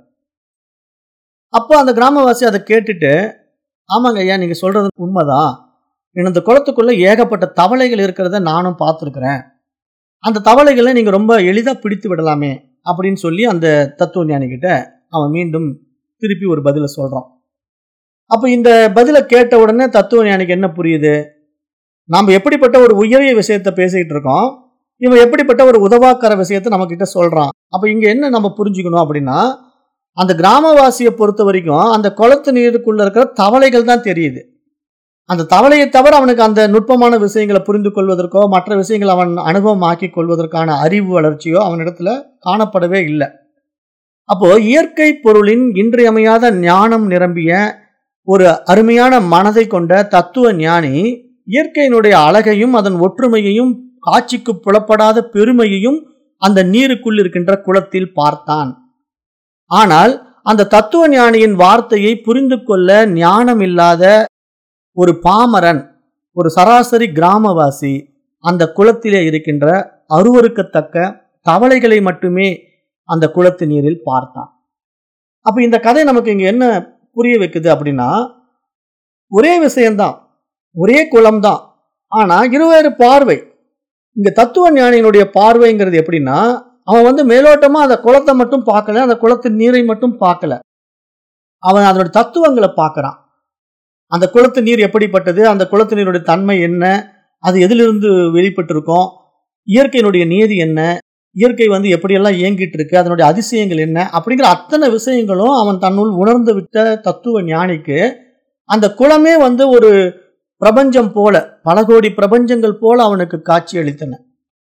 அப்போ அந்த கிராமவாசி அதை கேட்டுட்டு ஆமாங்க ஐயா நீங்க சொல்றது உண்மைதான் இந்த குளத்துக்குள்ள ஏகப்பட்ட தவளைகள் இருக்கிறத நானும் பார்த்துருக்கிறேன் அந்த தவளைகளை நீங்க ரொம்ப எளிதா பிடித்து விடலாமே அப்படின்னு சொல்லி அந்த தத்துவ ஞானி கிட்ட அவன் மீண்டும் திருப்பி ஒரு பதிலை சொல்றான் அப்ப இந்த பதிலை கேட்ட உடனே தத்துவ ஞானிக்கு என்ன புரியுது நாம் எப்படிப்பட்ட ஒரு உயரிய விஷயத்த பேசிக்கிட்டு இருக்கோம் இவன் எப்படிப்பட்ட ஒரு உதவாக்கர விஷயத்த நம்ம கிட்ட சொல்றான் அப்ப இங்க என்ன நம்ம புரிஞ்சுக்கணும் அப்படின்னா அந்த கிராமவாசியை பொறுத்த வரைக்கும் அந்த குளத்து நீருக்குள்ள இருக்கிற தவளைகள் தான் தெரியுது அந்த தவளையை தவிர அவனுக்கு அந்த நுட்பமான விஷயங்களை புரிந்து கொள்வதற்கோ மற்ற விஷயங்களை அவன் அனுபவம் ஆக்கி கொள்வதற்கான அறிவு வளர்ச்சியோ அவனிடத்துல காணப்படவே இல்லை அப்போ இயற்கை பொருளின் இன்றியமையாத ஞானம் நிரம்பிய ஒரு அருமையான மனதை கொண்ட தத்துவ ஞானி இயற்கையினுடைய அழகையும் அதன் ஒற்றுமையையும் காட்சிக்கு புலப்படாத பெருமையையும் அந்த நீருக்குள் இருக்கின்ற குளத்தில் பார்த்தான் ஆனால் அந்த தத்துவ ஞானியின் வார்த்தையை புரிந்து கொள்ள ஞானம் இல்லாத ஒரு பாமரன் ஒரு சராசரி கிராமவாசி அந்த குளத்திலே இருக்கின்ற அருவருக்கத்தக்க தவளைகளை மட்டுமே அந்த குளத்து நீரில் பார்த்தான் அப்ப இந்த கதை நமக்கு இங்க என்ன புரிய வைக்குது அப்படின்னா ஒரே விஷயம்தான் ஒரே குளம்தான் ஆனா இருவேறு பார்வை இங்க தத்துவ ஞானியினுடைய பார்வைங்கிறது எப்படின்னா அவன் வந்து மேலோட்டமா அந்த குளத்தை மட்டும் பார்க்கல அந்த குளத்து நீரை மட்டும் பார்க்கல அவன் அதோட தத்துவங்களை பார்க்கறான் அந்த குளத்து நீர் எப்படிப்பட்டது அந்த குளத்து நீருடைய தன்மை என்ன அது எதிலிருந்து வெளிப்பட்டிருக்கும் இயற்கையினுடைய நியதி என்ன இயற்கை வந்து எப்படியெல்லாம் இயங்கிட்டு இருக்கு அதனுடைய அதிசயங்கள் என்ன அப்படிங்கிற அத்தனை விஷயங்களும் அவன் தன்னுள் உணர்ந்து விட்ட தத்துவ ஞானிக்கு அந்த குளமே வந்து ஒரு பிரபஞ்சம் போல பல கோடி பிரபஞ்சங்கள் போல அவனுக்கு காட்சி அளித்தன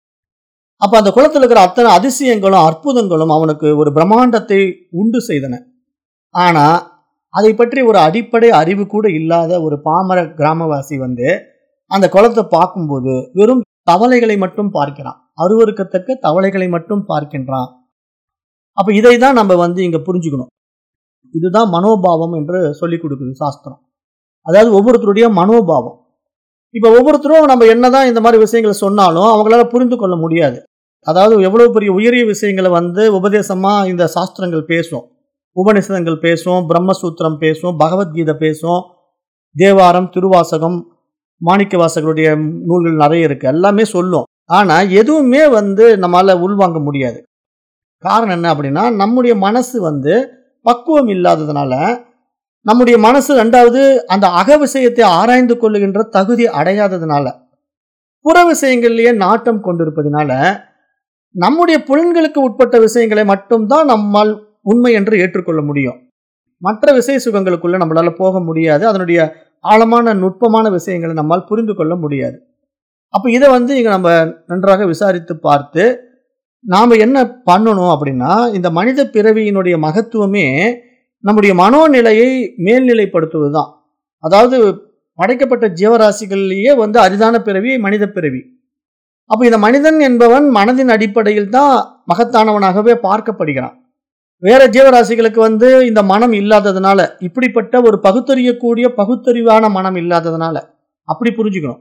அப்ப அந்த குளத்தில் இருக்கிற அத்தனை அதிசயங்களும் அற்புதங்களும் அவனுக்கு ஒரு பிரம்மாண்டத்தை உண்டு செய்தன ஆனா அதை பற்றி ஒரு அடிப்படை அறிவு கூட இல்லாத ஒரு பாமர கிராமவாசி வந்து அந்த குளத்தை பார்க்கும்போது வெறும் தவளைகளை மட்டும் பார்க்கிறான் அருவருக்கத்தக்க தவளைகளை மட்டும் பார்க்கின்றான் அப்ப இதை தான் நம்ம வந்து இங்க புரிஞ்சுக்கணும் இதுதான் மனோபாவம் என்று சொல்லி கொடுக்குது சாஸ்திரம் அதாவது ஒவ்வொருத்தருடைய மனோபாவம் இப்ப ஒவ்வொருத்தரும் நம்ம என்னதான் இந்த மாதிரி விஷயங்களை சொன்னாலும் அவங்களால புரிந்து கொள்ள முடியாது அதாவது எவ்வளவு பெரிய உயரிய விஷயங்களை வந்து உபதேசமா இந்த சாஸ்திரங்கள் பேசும் உபநிஷதங்கள் பேசும் பிரம்மசூத்திரம் பேசும் பகவத்கீதை பேசும் தேவாரம் திருவாசகம் மாணிக்க வாசகருடைய நூல்கள் நிறைய இருக்கு எல்லாமே சொல்லும் ஆனா எதுவுமே வந்து நம்மளால உள்வாங்க முடியாது காரணம் என்ன அப்படின்னா நம்முடைய மனசு வந்து பக்குவம் இல்லாததுனால நம்முடைய மனசு ரெண்டாவது அந்த அக விஷயத்தை ஆராய்ந்து கொள்ளுகின்ற தகுதி அடையாததுனால புற விஷயங்கள்லயே நாட்டம் கொண்டிருப்பதனால நம்முடைய புலன்களுக்கு உட்பட்ட விஷயங்களை மட்டும்தான் நம்மால் உண்மை என்று ஏற்றுக்கொள்ள முடியும் மற்ற விஷய சுகங்களுக்குள்ள நம்மளால போக முடியாது அதனுடைய ஆழமான நுட்பமான விஷயங்களை நம்மால் புரிந்து கொள்ள முடியாது அப்ப இதை வந்து இங்க நம்ம நன்றாக விசாரித்து பார்த்து நாம என்ன பண்ணணும் அப்படின்னா இந்த மனித பிறவியினுடைய மகத்துவமே நம்முடைய மனோநிலையை மேல்நிலைப்படுத்துவதுதான் அதாவது படைக்கப்பட்ட ஜீவராசிகள்லேயே வந்து அரிதான பிறவி மனித பிறவி அப்ப இந்த மனிதன் என்பவன் மனதின் அடிப்படையில் தான் மகத்தானவனாகவே பார்க்கப்படுகிறான் வேற ஜீவராசிகளுக்கு வந்து இந்த மனம் இல்லாததுனால இப்படிப்பட்ட ஒரு பகுத்தறியக்கூடிய பகுத்தறிவான மனம் இல்லாததுனால அப்படி புரிஞ்சுக்கணும்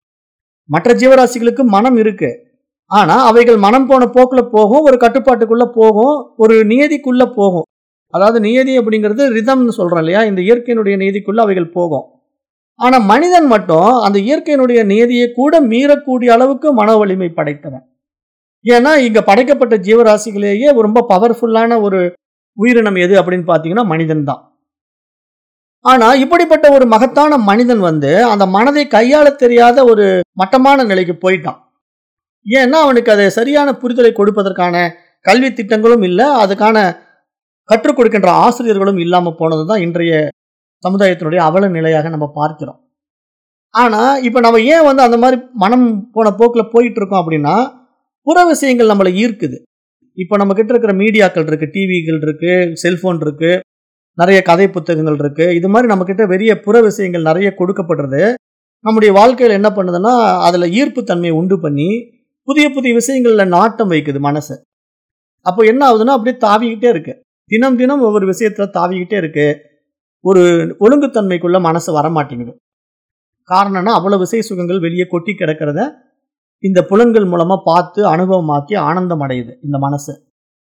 மற்ற ஜீவராசிகளுக்கு மனம் இருக்கு ஆனா அவைகள் மனம் போன போக்குல போகும் ஒரு கட்டுப்பாட்டுக்குள்ள போகும் ஒரு நியதிக்குள்ள போகும் அதாவது நியதி அப்படிங்கிறது ரிதம்னு சொல்றோம் இல்லையா இந்த இயற்கையினுடைய நியதிக்குள்ள அவைகள் போகும் ஆனா மனிதன் மட்டும் அந்த இயற்கையினுடைய நியதியை கூட மீறக்கூடிய அளவுக்கு மன வலிமை படைத்தவன் ஏன்னா இங்க படைக்கப்பட்ட ஜீவராசிகளேயே ரொம்ப பவர்ஃபுல்லான ஒரு உயிரினம் எது அப்படின்னு பாத்தீங்கன்னா மனிதன் தான் ஆனா இப்படிப்பட்ட ஒரு மகத்தான மனிதன் வந்து அந்த மனதை கையாள தெரியாத ஒரு மட்டமான நிலைக்கு போயிட்டான் ஏன்னா அவனுக்கு அதை சரியான புரிதலை கொடுப்பதற்கான கல்வி திட்டங்களும் இல்லை அதுக்கான கற்றுக் கொடுக்கின்ற ஆசிரியர்களும் இல்லாம போனதுதான் இன்றைய சமுதாயத்தினுடைய அவல நிலையாக நம்ம பார்க்கிறோம் ஆனா இப்ப நம்ம ஏன் வந்து அந்த மாதிரி மனம் போன போக்குல போயிட்டு இருக்கோம் அப்படின்னா புற விஷயங்கள் நம்மளை ஈர்க்குது இப்போ நம்ம கிட்ட இருக்கிற மீடியாக்கள் இருக்கு டிவிகள் இருக்கு செல்போன் இருக்கு நிறைய கதை புத்தகங்கள் இருக்கு இது மாதிரி நம்ம கிட்ட பெரிய புற விஷயங்கள் நிறைய கொடுக்கப்படுறது நம்முடைய வாழ்க்கையில் என்ன பண்ணுதுன்னா அதுல ஈர்ப்பு தன்மையை உண்டு பண்ணி புதிய புதிய விஷயங்கள்ல நாட்டம் வைக்குது மனசு அப்போ என்ன ஆகுதுன்னா அப்படியே தாவிக்கிட்டே இருக்கு தினம் தினம் ஒவ்வொரு விஷயத்துல தாவிக்கிட்டே இருக்கு ஒரு ஒழுங்குத்தன்மைக்குள்ள மனசு வரமாட்டேங்குது காரணம்னா அவ்வளவு விசை சுகங்கள் வெளியே கொட்டி கிடக்கிறத இந்த புலன்கள் மூலமா பார்த்து அனுபவமாக்கி ஆனந்தம் அடையுது இந்த மனசு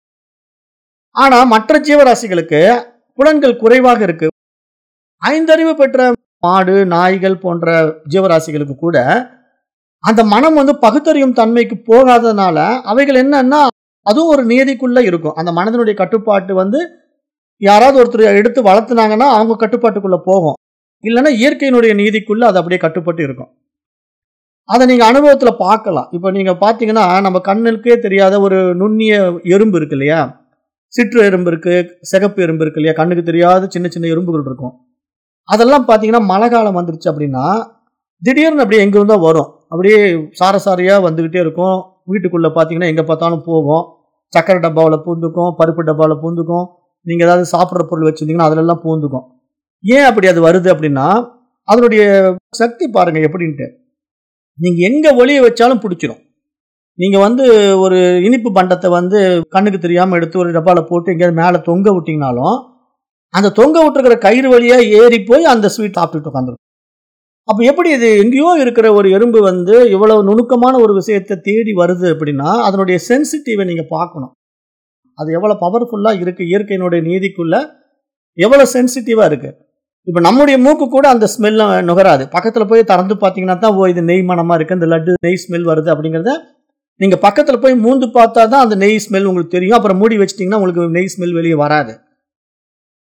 ஆனா மற்ற ஜீவராசிகளுக்கு புலன்கள் குறைவாக இருக்கு ஐந்தறிவு பெற்ற மாடு நாய்கள் போன்ற ஜீவராசிகளுக்கு கூட அந்த மனம் வந்து பகுத்தறியும் தன்மைக்கு போகாததுனால அவைகள் என்னன்னா அதுவும் ஒரு நியதிக்குள்ள இருக்கும் அந்த மனதனுடைய கட்டுப்பாட்டு வந்து யாராவது ஒருத்தர் எடுத்து வளர்த்துனாங்கன்னா அவங்க கட்டுப்பாட்டுக்குள்ள போகும் இல்லைன்னா இயற்கையினுடைய நீதிக்குள்ள அது அப்படியே கட்டுப்பட்டு இருக்கும் அதை நீங்க அனுபவத்துல பார்க்கலாம் இப்போ நீங்க பாத்தீங்கன்னா நம்ம கண்ணுக்கே தெரியாத ஒரு நுண்ணிய எறும்பு இருக்கு இல்லையா சிற்று எறும்பு இருக்கு சிகப்பு எறும்பு இருக்கு இல்லையா கண்ணுக்கு தெரியாத சின்ன சின்ன எறும்புகள் இருக்கும் அதெல்லாம் பாத்தீங்கன்னா மழை காலம் வந்துருச்சு அப்படின்னா திடீர்னு அப்படியே எங்க இருந்தோ வரும் அப்படியே சாரசாரியா வந்துகிட்டே இருக்கும் வீட்டுக்குள்ள பாத்தீங்கன்னா எங்க பார்த்தாலும் போகும் சக்கரை டப்பாவில் பூந்துக்கும் பருப்பு டப்பாவில் பூந்துக்கும் நீங்க ஏதாவது சாப்பிட்ற பொருள் வச்சிருந்தீங்கன்னா அதுல எல்லாம் பூந்துக்கும் ஏன் அப்படி அது வருது அப்படின்னா அதனுடைய சக்தி பாருங்க எப்படின்ட்டு நீங்க எங்க ஒளிய வச்சாலும் பிடிச்சிரும் நீங்க வந்து ஒரு இனிப்பு பண்டத்தை வந்து கண்ணுக்கு தெரியாம எடுத்து ஒரு டப்பால போட்டு எங்கேயாவது மேல தொங்க விட்டீங்கனாலும் அந்த தொங்க விட்டுருக்கிற கயிறு வழியா ஏறி போய் அந்த ஸ்வீட் சாப்பிட்டுட்டு உட்காந்துரும் அப்ப எப்படி இது எங்கேயோ இருக்கிற ஒரு எறும்பு வந்து இவ்வளவு நுணுக்கமான ஒரு விஷயத்தை தேடி வருது அப்படின்னா அதனுடைய சென்சிட்டிவை நீங்க பார்க்கணும் அது எவ்வளவு பவர்ஃபுல்லா இருக்கு இயற்கையினுடைய நீதிக்குள்ள எவ்வளவு சென்சிட்டிவா இருக்கு இப்ப நம்முடைய மூக்கு கூட அந்த ஸ்மெல்ல நுகராது பக்கத்துல போய் திறந்து பாத்தீங்கன்னா தான் ஓ இது நெய் மனமா இருக்கு இந்த லட்டு நெய் ஸ்மெல் வருது அப்படிங்கறத நீங்க பக்கத்துல போய் மூந்து பார்த்தா தான் அந்த நெய் ஸ்மெல் உங்களுக்கு தெரியும் அப்புறம் மூடி வச்சிட்டீங்கன்னா உங்களுக்கு நெய் ஸ்மெல் வெளியே வராது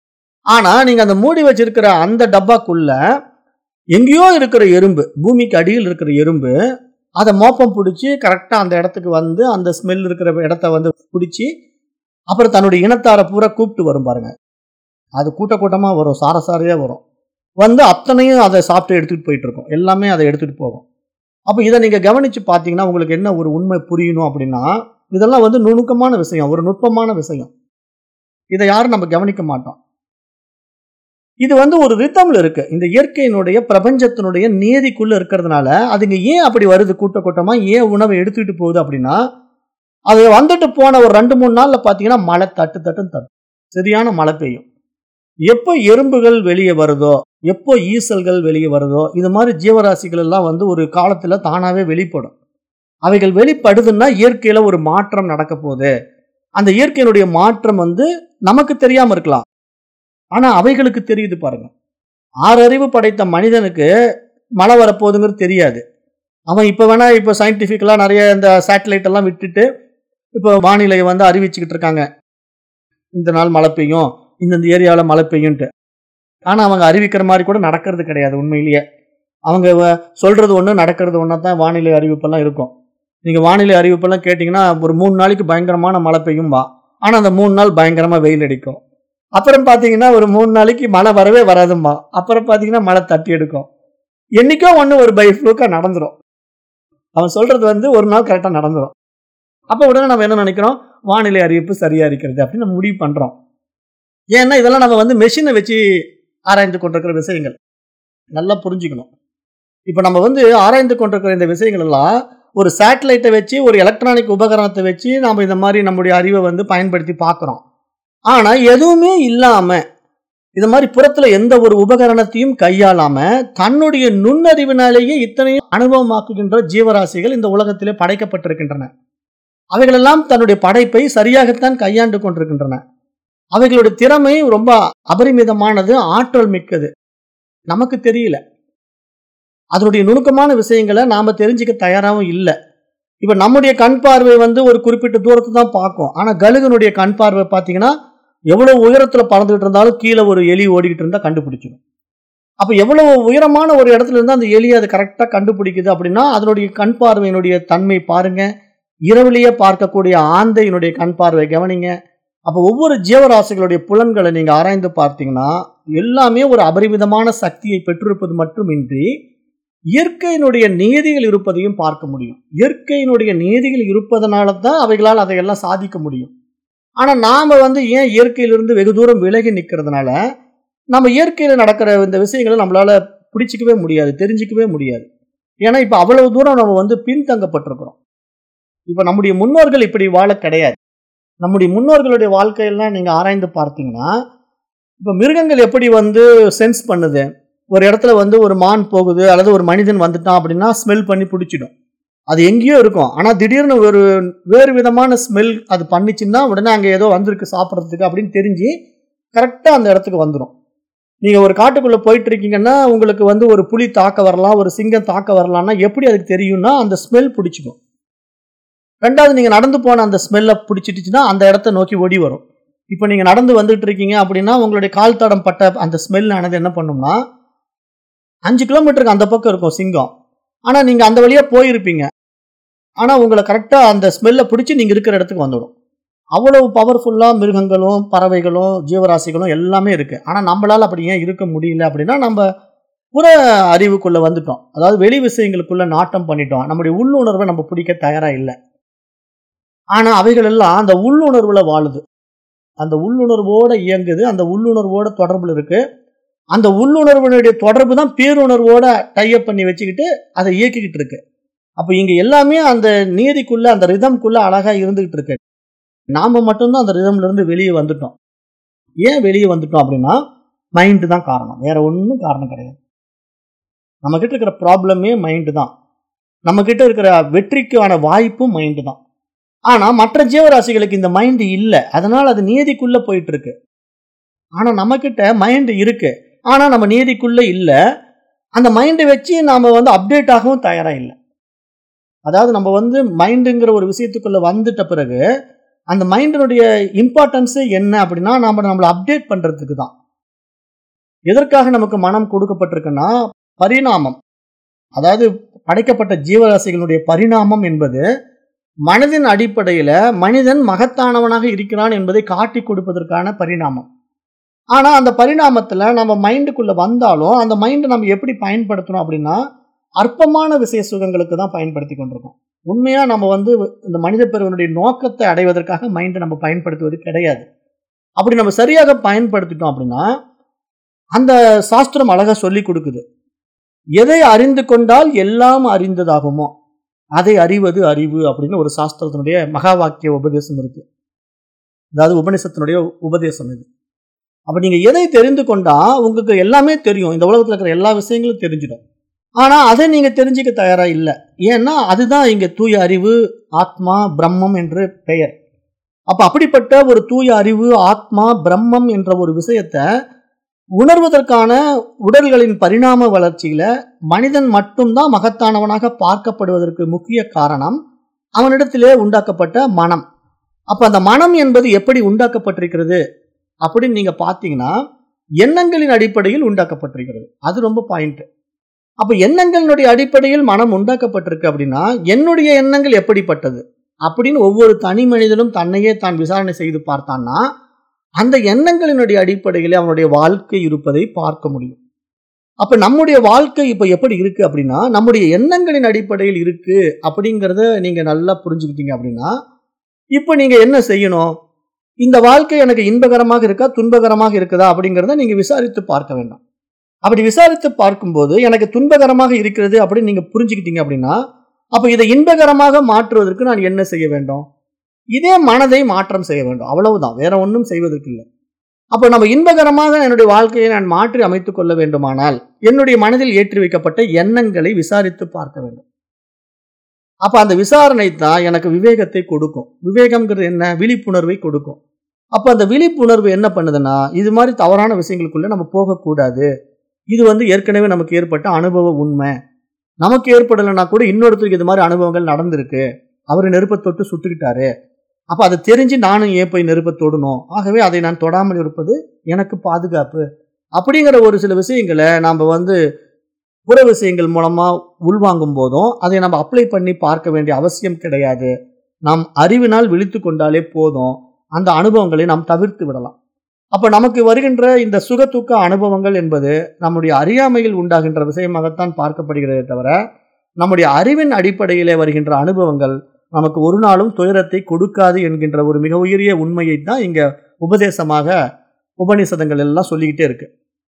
ஆனா நீங்க அந்த மூடி வச்சிருக்கிற அந்த டப்பாக்குள்ள எங்கேயோ இருக்கிற எறும்பு பூமிக்கு அடியில் இருக்கிற எறும்பு அதை மோப்பம் பிடிச்சி கரெக்டாக அந்த இடத்துக்கு வந்து அந்த ஸ்மெல் இருக்கிற இடத்த வந்து பிடிச்சி அப்புறம் தன்னுடைய இனத்தாரை பூரா கூப்பிட்டு வரும் பாருங்க அது கூட்ட கூட்டமாக வரும் சாரசாரியாக வரும் வந்து அத்தனையும் அதை சாப்பிட்டு எடுத்துகிட்டு போயிட்டு இருக்கும் எல்லாமே அதை எடுத்துகிட்டு போகும் அப்போ இதை நீங்கள் கவனித்து பார்த்தீங்கன்னா உங்களுக்கு என்ன ஒரு உண்மை புரியணும் அப்படின்னா இதெல்லாம் வந்து நுணுக்கமான விஷயம் ஒரு நுட்பமான விஷயம் இதை யாரும் நம்ம கவனிக்க மாட்டோம் இது வந்து ஒரு ரித்தம்ல இருக்கு இந்த இயற்கையினுடைய பிரபஞ்சத்தினுடைய நியதிக்குள்ள இருக்கிறதுனால அதுங்க ஏன் அப்படி வருது கூட்ட கூட்டமா ஏன் உணவை எடுத்துக்கிட்டு போகுது அப்படின்னா அது வந்துட்டு போன ஒரு ரெண்டு மூணு நாள்ல பாத்தீங்கன்னா மழை தட்டு தட்டுன்னு தட்டும் சரியான மழை பெய்யும் எப்போ எறும்புகள் வெளியே வருதோ எப்போ ஈசல்கள் வெளியே வருதோ இது மாதிரி ஜீவராசிகள் எல்லாம் வந்து ஒரு காலத்துல தானாவே வெளிப்படும் அவைகள் வெளிப்படுதுன்னா இயற்கையில ஒரு மாற்றம் நடக்க போகுது அந்த இயற்கையினுடைய மாற்றம் வந்து நமக்கு தெரியாம இருக்கலாம் ஆனா அவைகளுக்கு தெரியுது பாருங்க ஆறு அறிவு படைத்த மனிதனுக்கு மழை வரப்போகுதுங்கிறது தெரியாது அவன் இப்போ வேணா இப்போ சயின்டிஃபிக்கலாக நிறைய இந்த சேட்டலைட் எல்லாம் விட்டுட்டு இப்போ வானிலையை வந்து அறிவிச்சுக்கிட்டு இருக்காங்க இந்த நாள் மழை பெய்யும் இந்தந்த ஏரியாவில் மழை பெய்யும்ட்டு ஆனால் அவங்க அறிவிக்கிற மாதிரி கூட நடக்கிறது கிடையாது உண்மையிலேயே அவங்க வ- சொல்றது ஒன்று நடக்கிறது ஒன்றா தான் வானிலை அறிவிப்பெல்லாம் இருக்கும் நீங்கள் வானிலை அறிவிப்பெல்லாம் கேட்டிங்கன்னா ஒரு மூணு நாளைக்கு பயங்கரமான மழை பெய்யும்பா ஆனால் அந்த மூணு நாள் பயங்கரமாக வெயில் அடிக்கும் அப்புறம் பார்த்தீங்கன்னா ஒரு மூணு நாளைக்கு மழை வரவே வராதும்மா அப்புறம் பார்த்தீங்கன்னா மழை தட்டி எடுக்கும் என்னைக்கோ ஒன்று ஒரு பை ஃப்ளூக்காக நடந்துரும் அவன் சொல்றது வந்து ஒரு நாள் கரெக்டாக நடந்துரும் அப்போ உடனே நம்ம என்ன நினைக்கிறோம் வானிலை அறிவிப்பு சரியா இருக்கிறது அப்படின்னு நம்ம முடிவு பண்றோம் ஏன்னா இதெல்லாம் நம்ம வந்து மெஷினை வச்சு ஆராய்ந்து கொண்டிருக்கிற விஷயங்கள் நல்லா புரிஞ்சுக்கணும் இப்போ நம்ம வந்து ஆராய்ந்து கொண்டிருக்கிற இந்த விஷயங்கள் எல்லாம் ஒரு சேட்டலைட்டை வச்சு ஒரு எலக்ட்ரானிக் உபகரணத்தை வச்சு நம்ம இந்த மாதிரி நம்முடைய அறிவை வந்து பயன்படுத்தி பார்க்குறோம் ஆனா எதுவுமே இல்லாம இது மாதிரி புறத்துல எந்த ஒரு உபகரணத்தையும் கையாளாம தன்னுடைய நுண்ணறிவினாலேயே இத்தனையும் அனுபவமாக்குகின்ற ஜீவராசிகள் இந்த உலகத்திலே படைக்கப்பட்டிருக்கின்றன அவைகளெல்லாம் தன்னுடைய படைப்பை சரியாகத்தான் கையாண்டு கொண்டிருக்கின்றன அவைகளுடைய திறமை ரொம்ப அபரிமிதமானது ஆற்றல் மிக்கது நமக்கு தெரியல அதனுடைய நுணுக்கமான விஷயங்களை நாம தெரிஞ்சுக்க தயாராகவும் இல்லை இப்ப நம்முடைய கண் பார்வை வந்து ஒரு குறிப்பிட்ட தூரத்தை தான் பார்க்கும் ஆனா கழுகனுடைய கண் பார்வை பார்த்தீங்கன்னா எவ்வளவு உயரத்துல பறந்துகிட்டு இருந்தாலும் கீழே ஒரு எலி ஓடிக்கிட்டு இருந்தா கண்டுபிடிச்சிடும் அப்ப எவ்வளவு உயரமான ஒரு இடத்துல இருந்தா அந்த எலி அது கரெக்டா கண்டுபிடிக்குது அப்படின்னா அதனுடைய கண் பார்வையினுடைய தன்மை பாருங்க இரவுலேயே பார்க்கக்கூடிய ஆந்தையினுடைய கண் பார்வை கவனிங்க அப்போ ஒவ்வொரு ஜீவராசிகளுடைய புலன்களை நீங்க ஆராய்ந்து பார்த்தீங்கன்னா எல்லாமே ஒரு அபரிமிதமான சக்தியை பெற்றிருப்பது மட்டுமின்றி இயற்கையினுடைய நியதிகள் இருப்பதையும் பார்க்க முடியும் இயற்கையினுடைய நியதிகள் இருப்பதனால தான் அவைகளால் அதையெல்லாம் சாதிக்க முடியும் ஆனா நாம வந்து ஏன் இயற்கையிலிருந்து வெகு தூரம் விலகி நிற்கிறதுனால நம்ம இயற்கையில நடக்கிற இந்த விஷயங்களை நம்மளால பிடிச்சிக்கவே முடியாது தெரிஞ்சிக்கவே முடியாது ஏன்னா இப்ப அவ்வளவு தூரம் நம்ம வந்து பின்தங்கப்பட்டிருக்கிறோம் இப்ப நம்முடைய முன்னோர்கள் இப்படி வாழ கிடையாது நம்முடைய முன்னோர்களுடைய வாழ்க்கையெல்லாம் நீங்க ஆராய்ந்து பார்த்தீங்கன்னா இப்ப மிருகங்கள் எப்படி வந்து சென்ஸ் பண்ணுது ஒரு இடத்துல வந்து ஒரு மான் போகுது அல்லது ஒரு மனிதன் வந்துட்டான் அப்படின்னா ஸ்மெல் பண்ணி பிடிச்சிடும் அது எங்கேயோ இருக்கும் ஆனா திடீர்னு ஒரு வேறு விதமான ஸ்மெல் அது பண்ணிச்சுன்னா உடனே அங்க ஏதோ வந்திருக்கு சாப்பிட்றதுக்கு அப்படின்னு தெரிஞ்சு கரெக்டா அந்த இடத்துக்கு வந்துடும் நீங்க ஒரு காட்டுக்குள்ள போயிட்டு இருக்கீங்கன்னா உங்களுக்கு வந்து ஒரு புலி தாக்க வரலாம் ஒரு சிங்கம் தாக்க வரலாம்னா எப்படி அதுக்கு தெரியும்னா அந்த ஸ்மெல் பிடிச்சிக்கும் ரெண்டாவது நீங்க நடந்து போன அந்த ஸ்மெல்லை பிடிச்சிட்டுச்சுன்னா அந்த இடத்த நோக்கி ஓடி வரும் இப்போ நீங்க நடந்து வந்துட்டு இருக்கீங்க அப்படின்னா உங்களுடைய கால் தடம் பட்ட அந்த ஸ்மெல் ஆனது என்ன பண்ணும்னா அஞ்சு கிலோமீட்டருக்கு அந்த பக்கம் இருக்கும் சிங்கம் ஆனா நீங்க அந்த வழியா போயிருப்பீங்க ஆனா உங்களை கரெக்டா அந்த ஸ்மெல்லை பிடிச்சி நீங்க இருக்கிற இடத்துக்கு வந்துடும் அவ்வளவு பவர்ஃபுல்லா மிருகங்களும் பறவைகளும் ஜீவராசிகளும் எல்லாமே இருக்கு ஆனா நம்மளால அப்படி ஏன் இருக்க முடியல அப்படின்னா நம்ம புற அறிவுக்குள்ள வந்துட்டோம் அதாவது வெளி விஷயங்களுக்குள்ள நாட்டம் பண்ணிட்டோம் நம்முடைய உள்ளுணர்வை நம்ம பிடிக்க தயாரா இல்லை ஆனா அவைகள் எல்லாம் அந்த உள்ளுணர்வுல வாழுது அந்த உள்ளுணர்வோட இயங்குது அந்த உள்ளுணர்வோட தொடர்புல இருக்கு அந்த உள்ளுணர்வினுடைய தொடர்பு தான் பேருணர்வோட டைப் பண்ணி வச்சுக்கிட்டு அதை இயக்கிக்கிட்டு இருக்கு அப்ப இங்க எல்லாமே அந்த நீதிக்குள்ள அந்த ரிதம்குள்ள அழகா இருந்துகிட்டு இருக்கு நாம மட்டும்தான் அந்த ரிதம்ல இருந்து வெளியே வந்துட்டோம் ஏன் வெளியே வந்துட்டோம் அப்படின்னா மைண்டு தான் காரணம் வேற ஒன்றும் காரணம் கிடையாது நம்ம கிட்ட இருக்கிற ப்ராப்ளமே மைண்டு தான் நம்ம கிட்ட இருக்கிற வெற்றிக்கான வாய்ப்பும் மைண்டு தான் ஆனா மற்ற ஜீவராசிகளுக்கு இந்த மைண்டு இல்லை அதனால அது நீதிக்குள்ள போயிட்டு இருக்கு ஆனா நம்ம கிட்ட மைண்டு இருக்கு ஆனா நம்ம நீதிக்குள்ள இல்ல அந்த மைண்டை வச்சு நாம வந்து அப்டேட் ஆகவும் தயாரா இல்லை அதாவது நம்ம வந்து மைண்டுங்கிற ஒரு விஷயத்துக்குள்ள வந்துட்ட பிறகு அந்த மைண்டினுடைய இம்பார்ட்டன்ஸ் என்ன அப்படின்னா நம்ம நம்மளை அப்டேட் பண்றதுக்கு தான் எதற்காக நமக்கு மனம் கொடுக்கப்பட்டிருக்குன்னா பரிணாமம் அதாவது படைக்கப்பட்ட ஜீவராசிகளுடைய பரிணாமம் என்பது மனதின் அடிப்படையில மனிதன் மகத்தானவனாக இருக்கிறான் என்பதை காட்டி கொடுப்பதற்கான பரிணாமம் ஆனா அந்த பரிணாமத்துல நம்ம மைண்டுக்குள்ள வந்தாலும் அந்த மைண்டை நம்ம எப்படி பயன்படுத்தணும் அப்படின்னா அற்பமான விஷய சுகங்களுக்கு தான் பயன்படுத்தி கொண்டிருக்கோம் உண்மையா நம்ம வந்து இந்த மனித பிறவனுடைய நோக்கத்தை அடைவதற்காக மைண்டை நம்ம பயன்படுத்துவது கிடையாது அப்படி நம்ம சரியாக பயன்படுத்திட்டோம் அப்படின்னா அந்த சாஸ்திரம் அழகா சொல்லி கொடுக்குது எதை அறிந்து கொண்டால் எல்லாம் அறிந்ததாகுமோ அதை அறிவது அறிவு அப்படின்னு ஒரு சாஸ்திரத்தினுடைய மகா வாக்கிய உபதேசம் இருக்கு அதாவது உபநிஷத்தினுடைய உபதேசம் இது அப்ப நீங்க எதை தெரிந்து கொண்டா உங்களுக்கு எல்லாமே தெரியும் இந்த உலகத்துல இருக்கிற எல்லா விஷயங்களும் தெரிஞ்சிடும் ஆனா அதை நீங்க தெரிஞ்சுக்க தயாரா இல்லை ஏன்னா அதுதான் இங்க தூய அறிவு ஆத்மா பிரம்மம் என்று பெயர் அப்ப அப்படிப்பட்ட ஒரு தூய அறிவு ஆத்மா பிரம்மம் என்ற ஒரு விஷயத்தை உணர்வதற்கான உடல்களின் பரிணாம வளர்ச்சியில மனிதன் மட்டும்தான் மகத்தானவனாக பார்க்கப்படுவதற்கு முக்கிய காரணம் அவனிடத்திலே உண்டாக்கப்பட்ட மனம் அப்ப அந்த மனம் என்பது எப்படி உண்டாக்கப்பட்டிருக்கிறது அப்படின்னு நீங்க பார்த்தீங்கன்னா எண்ணங்களின் அடிப்படையில் உண்டாக்கப்பட்டிருக்கிறது அது ரொம்ப பாயிண்ட் அப்ப எண்ணங்களினுடைய அடிப்படையில் மனம் உண்டாக்கப்பட்டிருக்கு அப்படின்னா என்னுடைய எண்ணங்கள் எப்படிப்பட்டது அப்படின்னு ஒவ்வொரு தனி மனிதனும் தன்னையே தான் விசாரணை செய்து பார்த்தான்னா அந்த எண்ணங்களினுடைய அடிப்படையில் அவனுடைய வாழ்க்கை இருப்பதை பார்க்க முடியும் அப்ப நம்முடைய வாழ்க்கை இப்ப எப்படி இருக்கு அப்படின்னா நம்முடைய எண்ணங்களின் அடிப்படையில் இருக்கு அப்படிங்கிறத நீங்க நல்லா புரிஞ்சுக்கிட்டீங்க அப்படின்னா இப்ப நீங்க என்ன செய்யணும் இந்த வாழ்க்கை எனக்கு இன்பகரமாக இருக்கா துன்பகரமாக இருக்குதா அப்படிங்கிறத நீங்க விசாரித்து பார்க்க வேண்டாம் அப்படி விசாரித்து பார்க்கும்போது எனக்கு துன்பகரமாக இருக்கிறது அப்படின்னு நீங்க புரிஞ்சுக்கிட்டீங்க அப்படின்னா அப்ப இதை இன்பகரமாக மாற்றுவதற்கு நான் என்ன செய்ய வேண்டும் இதே மனதை மாற்றம் செய்ய வேண்டும் அவ்வளவுதான் வேற ஒன்றும் செய்வதற்கு இல்லை அப்போ நம்ம இன்பகரமாக என்னுடைய வாழ்க்கையை நான் மாற்றி அமைத்துக் கொள்ள வேண்டுமானால் என்னுடைய மனதில் ஏற்றி வைக்கப்பட்ட எண்ணங்களை விசாரித்து பார்க்க வேண்டும் அப்ப அந்த விசாரணை தான் எனக்கு விவேகத்தை கொடுக்கும் விவேகம்ங்கிறது என்ன விழிப்புணர்வை கொடுக்கும் அப்ப அந்த விழிப்புணர்வு என்ன பண்ணுதுன்னா இது மாதிரி தவறான விஷயங்களுக்குள்ள நம்ம போகக்கூடாது இது வந்து ஏற்கனவே நமக்கு ஏற்பட்ட அனுபவ உண்மை நமக்கு ஏற்படலைன்னா கூட இன்னொருத்தருக்கு இது மாதிரி அனுபவங்கள் நடந்திருக்கு அவர் நெருப்பை தொட்டு சுட்டுக்கிட்டாரு அப்ப அதை தெரிஞ்சு நானும் ஏன் போய் நெருப்பை தொடணும் ஆகவே அதை நான் தொடாமல் இருப்பது எனக்கு பாதுகாப்பு அப்படிங்கிற ஒரு சில விஷயங்களை நாம் வந்து புற விஷயங்கள் மூலமா உள்வாங்கும் போதும் அதை நம்ம அப்ளை பண்ணி பார்க்க வேண்டிய அவசியம் கிடையாது நாம் அறிவினால் விழித்து கொண்டாலே போதும் அந்த அனுபவங்களை நாம் தவிர்த்து விடலாம் அப்ப நமக்கு வருகின்ற இந்த சுகத்துக்க அனுபவங்கள் என்பது நம்முடைய அறியாமையில் உண்டாகின்ற விஷயமாகத்தான் பார்க்கப்படுகிறதே தவிர நம்முடைய அறிவின் அடிப்படையிலே வருகின்ற அனுபவங்கள் நமக்கு ஒரு நாளும் துயரத்தை கொடுக்காது என்கின்ற ஒரு மிக உயரிய உண்மையை தான் இங்க உபதேசமாக உபநிஷதங்கள் எல்லாம் சொல்லிக்கிட்டே இருக்கு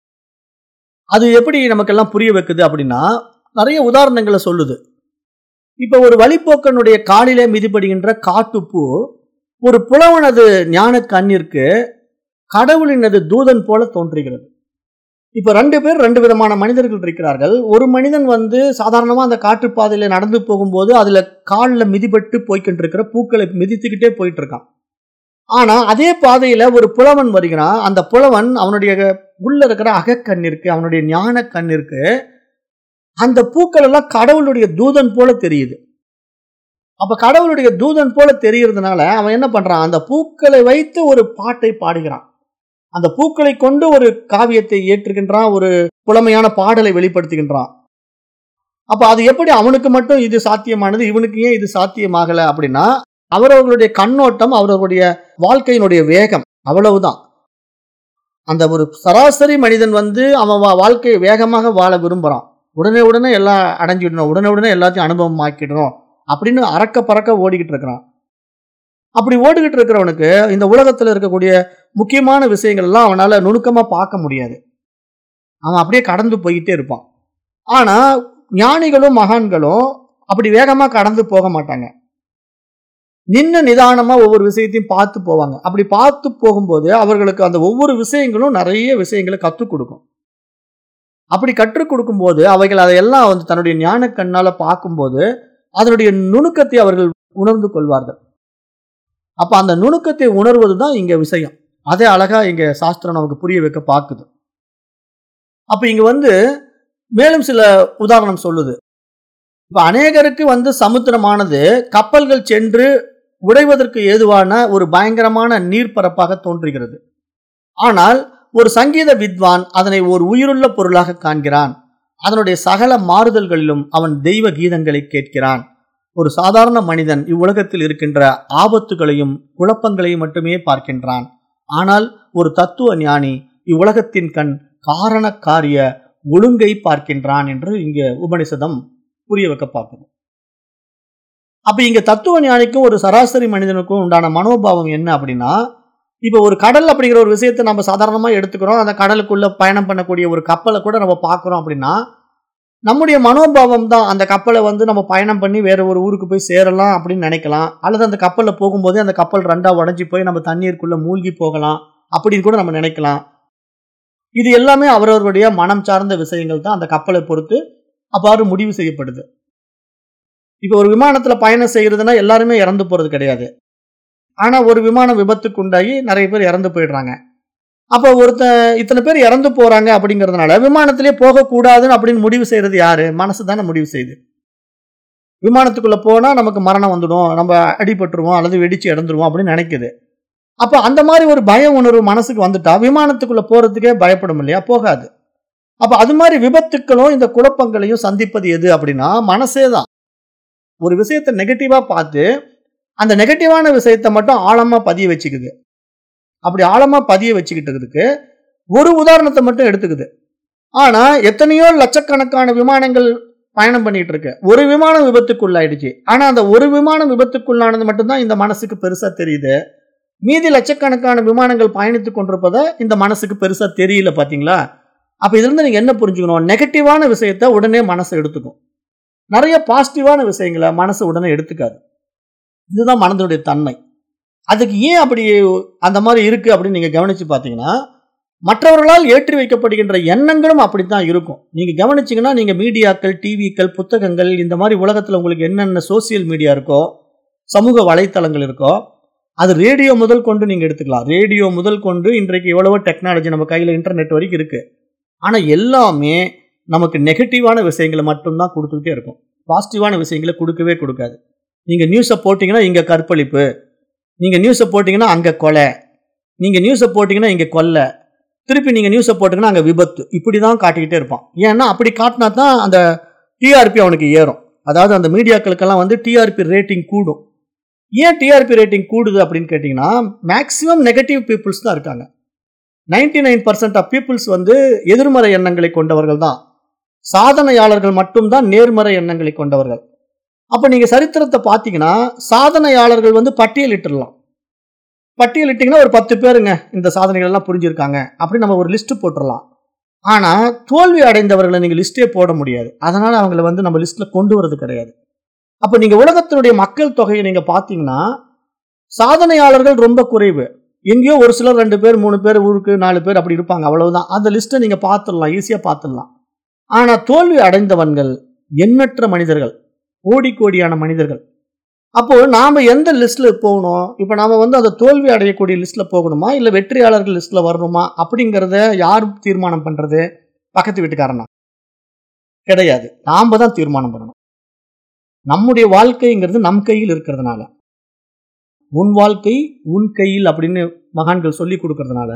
அது எப்படி நமக்கெல்லாம் புரிய வைக்குது அப்படின்னா நிறைய உதாரணங்களை சொல்லுது இப்ப ஒரு வழிப்போக்கனுடைய காலிலே மிதிப்படுகின்ற காட்டுப்பூ ஒரு புலவனது ஞான கண்ணிற்கு கடவுளினது தூதன் போல தோன்றுகிறது இப்ப ரெண்டு பேர் ரெண்டு விதமான மனிதர்கள் இருக்கிறார்கள் ஒரு மனிதன் வந்து சாதாரணமா அந்த காட்டுப்பாதையில நடந்து போகும்போது அதுல காலில் மிதிபட்டு போய்கிட்டு இருக்கிற பூக்களை மிதித்துக்கிட்டே போயிட்டு இருக்கான் ஆனா அதே பாதையில ஒரு புலவன் வருகிறான் அந்த புலவன் அவனுடைய உள்ள இருக்கிற அகக்கண்ணிற்கு அவனுடைய ஞான கண்ணிற்கு அந்த பூக்கள் எல்லாம் கடவுளுடைய தூதன் போல தெரியுது அப்ப கடவுளுடைய தூதன் போல தெரியறதுனால அவன் என்ன பண்றான் அந்த பூக்களை வைத்து ஒரு பாட்டை பாடுகிறான் அந்த பூக்களை கொண்டு ஒரு காவியத்தை ஏற்றுகின்றான் ஒரு புலமையான பாடலை வெளிப்படுத்துகின்றான் அப்ப அது எப்படி அவனுக்கு மட்டும் இது சாத்தியமானது இவனுக்கு ஏன் இது சாத்தியமாகல அப்படின்னா அவரவர்களுடைய கண்ணோட்டம் அவரவருடைய வாழ்க்கையினுடைய வேகம் அவ்வளவுதான் அந்த ஒரு சராசரி மனிதன் வந்து அவன் வா- வாழ்க்கையை வேகமாக வாழ விரும்புறான் உடனே உடனே எல்லாம் அடைஞ்சிடணும் உடனே உடனே எல்லாத்தையும் அனுபவம் ஆக்கிடணும் அப்படின்னு அறக்க பறக்க ஓடிக்கிட்டு இருக்கிறான் அப்படி ஓடிக்கிட்டு இருக்கிறவனுக்கு இந்த உலகத்துல இருக்கக்கூடிய முக்கியமான விஷயங்கள் எல்லாம் அவனால நுணுக்கமா பார்க்க முடியாது அவன் அப்படியே கடந்து போயிட்டே இருப்பான் ஆனா ஞானிகளும் மகான்களும் அப்படி வேகமா கடந்து போக மாட்டாங்க நின்று நிதானமா ஒவ்வொரு விஷயத்தையும் பார்த்து போவாங்க அப்படி பார்த்து போகும்போது அவர்களுக்கு அந்த ஒவ்வொரு விஷயங்களும் நிறைய விஷயங்களை கற்றுக் கொடுக்கும் அப்படி கற்றுக் கொடுக்கும்போது அவைகள் அதையெல்லாம் வந்து தன்னுடைய ஞான கண்ணால பார்க்கும்போது அதனுடைய நுணுக்கத்தை அவர்கள் உணர்ந்து கொள்வார்கள் அப்ப அந்த நுணுக்கத்தை உணர்வது தான் இங்க விஷயம் அதே அழகா இங்க சாஸ்திரம் நமக்கு புரிய வைக்க பார்க்குது அப்ப இங்க வந்து மேலும் சில உதாரணம் சொல்லுது இப்ப அநேகருக்கு வந்து சமுத்திரமானது கப்பல்கள் சென்று உடைவதற்கு ஏதுவான ஒரு பயங்கரமான நீர்ப்பரப்பாக தோன்றுகிறது ஆனால் ஒரு சங்கீத வித்வான் அதனை ஒரு உயிருள்ள பொருளாக காண்கிறான் அதனுடைய சகல மாறுதல்களிலும் அவன் தெய்வ கீதங்களை கேட்கிறான் ஒரு சாதாரண மனிதன் இவ்வுலகத்தில் இருக்கின்ற ஆபத்துகளையும் குழப்பங்களையும் மட்டுமே பார்க்கின்றான் ஆனால் ஒரு தத்துவ ஞானி இவ்வுலகத்தின் கண் காரண காரிய ஒழுங்கை பார்க்கின்றான் என்று இங்க உபனிஷதம் புரிய வைக்க பார்க்குது அப்ப இங்க தத்துவ ஞானிக்கும் ஒரு சராசரி மனிதனுக்கும் உண்டான மனோபாவம் என்ன அப்படின்னா இப்போ ஒரு கடல் அப்படிங்கிற ஒரு விஷயத்தை நம்ம சாதாரணமாக எடுத்துக்கிறோம் அந்த கடலுக்குள்ள பயணம் பண்ணக்கூடிய ஒரு கப்பலை கூட நம்ம பார்க்குறோம் அப்படின்னா நம்முடைய மனோபாவம் தான் அந்த கப்பலை வந்து நம்ம பயணம் பண்ணி வேற ஒரு ஊருக்கு போய் சேரலாம் அப்படின்னு நினைக்கலாம் அல்லது அந்த கப்பலில் போகும்போதே அந்த கப்பல் ரெண்டா உடஞ்சி போய் நம்ம தண்ணீருக்குள்ள மூழ்கி போகலாம் அப்படின்னு கூட நம்ம நினைக்கலாம் இது எல்லாமே அவரவருடைய மனம் சார்ந்த விஷயங்கள் தான் அந்த கப்பலை பொறுத்து அவ்வாறு முடிவு செய்யப்படுது இப்போ ஒரு விமானத்துல பயணம் செய்யறதுன்னா எல்லாருமே இறந்து போறது கிடையாது ஆனா ஒரு விமானம் விபத்துக்கு உண்டாகி நிறைய பேர் இறந்து போயிடுறாங்க அப்போ ஒருத்த இத்தனை பேர் இறந்து போறாங்க அப்படிங்கிறதுனால விமானத்திலே போகக்கூடாதுன்னு அப்படின்னு முடிவு செய்யறது யாரு மனசு தானே முடிவு செய்யுது விமானத்துக்குள்ள போனா நமக்கு மரணம் வந்துடும் நம்ம அடிபட்டுருவோம் அல்லது வெடிச்சு இறந்துருவோம் அப்படின்னு நினைக்குது அப்போ அந்த மாதிரி ஒரு பய உணர்வு மனசுக்கு வந்துட்டா விமானத்துக்குள்ள போறதுக்கே பயப்படும் இல்லையா போகாது அப்ப அது மாதிரி விபத்துக்களும் இந்த குழப்பங்களையும் சந்திப்பது எது அப்படின்னா மனசே தான் ஒரு விஷயத்தை நெகட்டிவா பார்த்து அந்த நெகட்டிவான விஷயத்தை மட்டும் ஆழமா பதிய வச்சுக்குது அப்படி ஆழமா பதிய வச்சுக்கிட்டதுக்கு ஒரு உதாரணத்தை மட்டும் எடுத்துக்குது ஆனா எத்தனையோ லட்சக்கணக்கான விமானங்கள் பயணம் பண்ணிட்டு இருக்கு ஒரு விமானம் விபத்துக்குள்ளாயிடுச்சு ஆனா அந்த ஒரு விமானம் விபத்துக்குள்ளானது மட்டும்தான் இந்த மனசுக்கு பெருசா தெரியுது மீதி லட்சக்கணக்கான விமானங்கள் பயணித்து கொண்டிருப்பதை இந்த மனசுக்கு பெருசா தெரியல பாத்தீங்களா அப்ப இதுல இருந்து நீங்க என்ன புரிஞ்சுக்கணும் நெகட்டிவான விஷயத்த உடனே மனசு எடுத்துக்கும் நிறைய பாசிட்டிவான விஷயங்களை மனசு உடனே எடுத்துக்காது இதுதான் மனதனுடைய தன்மை அதுக்கு ஏன் அப்படி அந்த மாதிரி இருக்கு அப்படின்னு நீங்க கவனிச்சு பார்த்தீங்கன்னா மற்றவர்களால் ஏற்றி வைக்கப்படுகின்ற எண்ணங்களும் அப்படித்தான் இருக்கும் நீங்க கவனிச்சீங்கன்னா நீங்க மீடியாக்கள் டிவிக்கள் புத்தகங்கள் இந்த மாதிரி உலகத்துல உங்களுக்கு என்னென்ன சோசியல் மீடியா இருக்கோ சமூக வலைத்தளங்கள் இருக்கோ அது ரேடியோ முதல் கொண்டு நீங்க எடுத்துக்கலாம் ரேடியோ முதல் கொண்டு இன்றைக்கு எவ்வளவோ டெக்னாலஜி நம்ம கையில இன்டர்நெட் வரைக்கும் இருக்கு ஆனா எல்லாமே நமக்கு நெகட்டிவான விஷயங்களை மட்டும்தான் கொடுத்துக்கிட்டே இருக்கும் பாசிட்டிவான விஷயங்களை கொடுக்கவே கொடுக்காது நீங்க நியூஸை போட்டிங்கன்னா இங்க கற்பழிப்பு நீங்க நியூஸை போட்டிங்கன்னா அங்க கொலை நீங்க நியூஸை போட்டிங்கன்னா இங்க கொல்லை திருப்பி நீங்க நியூஸை போட்டிங்கன்னா அங்க விபத்து இப்படி தான் காட்டிக்கிட்டே இருப்பான் ஏன்னா அப்படி காட்டினா தான் அந்த டிஆர்பி அவனுக்கு ஏறும் அதாவது அந்த மீடியாக்களுக்கெல்லாம் வந்து டிஆர்பி ரேட்டிங் கூடும் ஏன் டிஆர்பி ரேட்டிங் கூடுது அப்படின்னு கேட்டிங்கன்னா மேக்ஸிமம் நெகட்டிவ் பீப்புள்ஸ் தான் இருக்காங்க ninety nine percent of peoples வந்து எதிர்மறை எண்ணங்களை கொண்டவர்கள் தான் சாதனையாளர்கள் மட்டும்தான் நேர்மறை எண்ணங்களை கொண்டவர்கள் அப்ப நீங்க சரித்திரத்தை பார்த்தீங்கன்னா சாதனையாளர்கள் வந்து பட்டியலிட்டுடலாம் பட்டியலிட்டீங்கன்னா ஒரு பத்து பேருங்க இந்த சாதனைகள் எல்லாம் புரிஞ்சிருக்காங்க அப்படி நம்ம ஒரு லிஸ்ட் போட்டுடலாம் ஆனா தோல்வி அடைந்தவர்களை நீங்க லிஸ்டே போட முடியாது அதனால அவங்களை வந்து நம்ம லிஸ்ட்ல கொண்டு வரது கிடையாது அப்ப நீங்க உலகத்தினுடைய மக்கள் தொகையை நீங்க பாத்தீங்கன்னா சாதனையாளர்கள் ரொம்ப குறைவு எங்கேயோ ஒரு சிலர் ரெண்டு பேர் மூணு பேர் ஊருக்கு நாலு பேர் அப்படி இருப்பாங்க அவ்வளவுதான் அந்த லிஸ்ட்டை நீங்க பார்த்துடலாம் ஈஸியா பார்த்துடலாம் ஆனா தோல்வி அடைந்தவன்கள் எண்ணற்ற மனிதர்கள் கோடி கோடியான மனிதர்கள் அப்போ நாம எந்த லிஸ்ட்ல போகணும் இப்போ நாம வந்து அந்த தோல்வி அடையக்கூடிய லிஸ்ட்ல போகணுமா இல்ல வெற்றியாளர்கள் லிஸ்ட்ல வரணுமா அப்படிங்கிறத யார் தீர்மானம் பண்றது பக்கத்து வீட்டுக்காரனா கிடையாது நாம தான் தீர்மானம் பண்ணணும் நம்முடைய வாழ்க்கைங்கிறது நம் கையில் இருக்கிறதுனால உன் வாழ்க்கை உன் கையில் அப்படின்னு மகான்கள் சொல்லி கொடுக்கறதுனால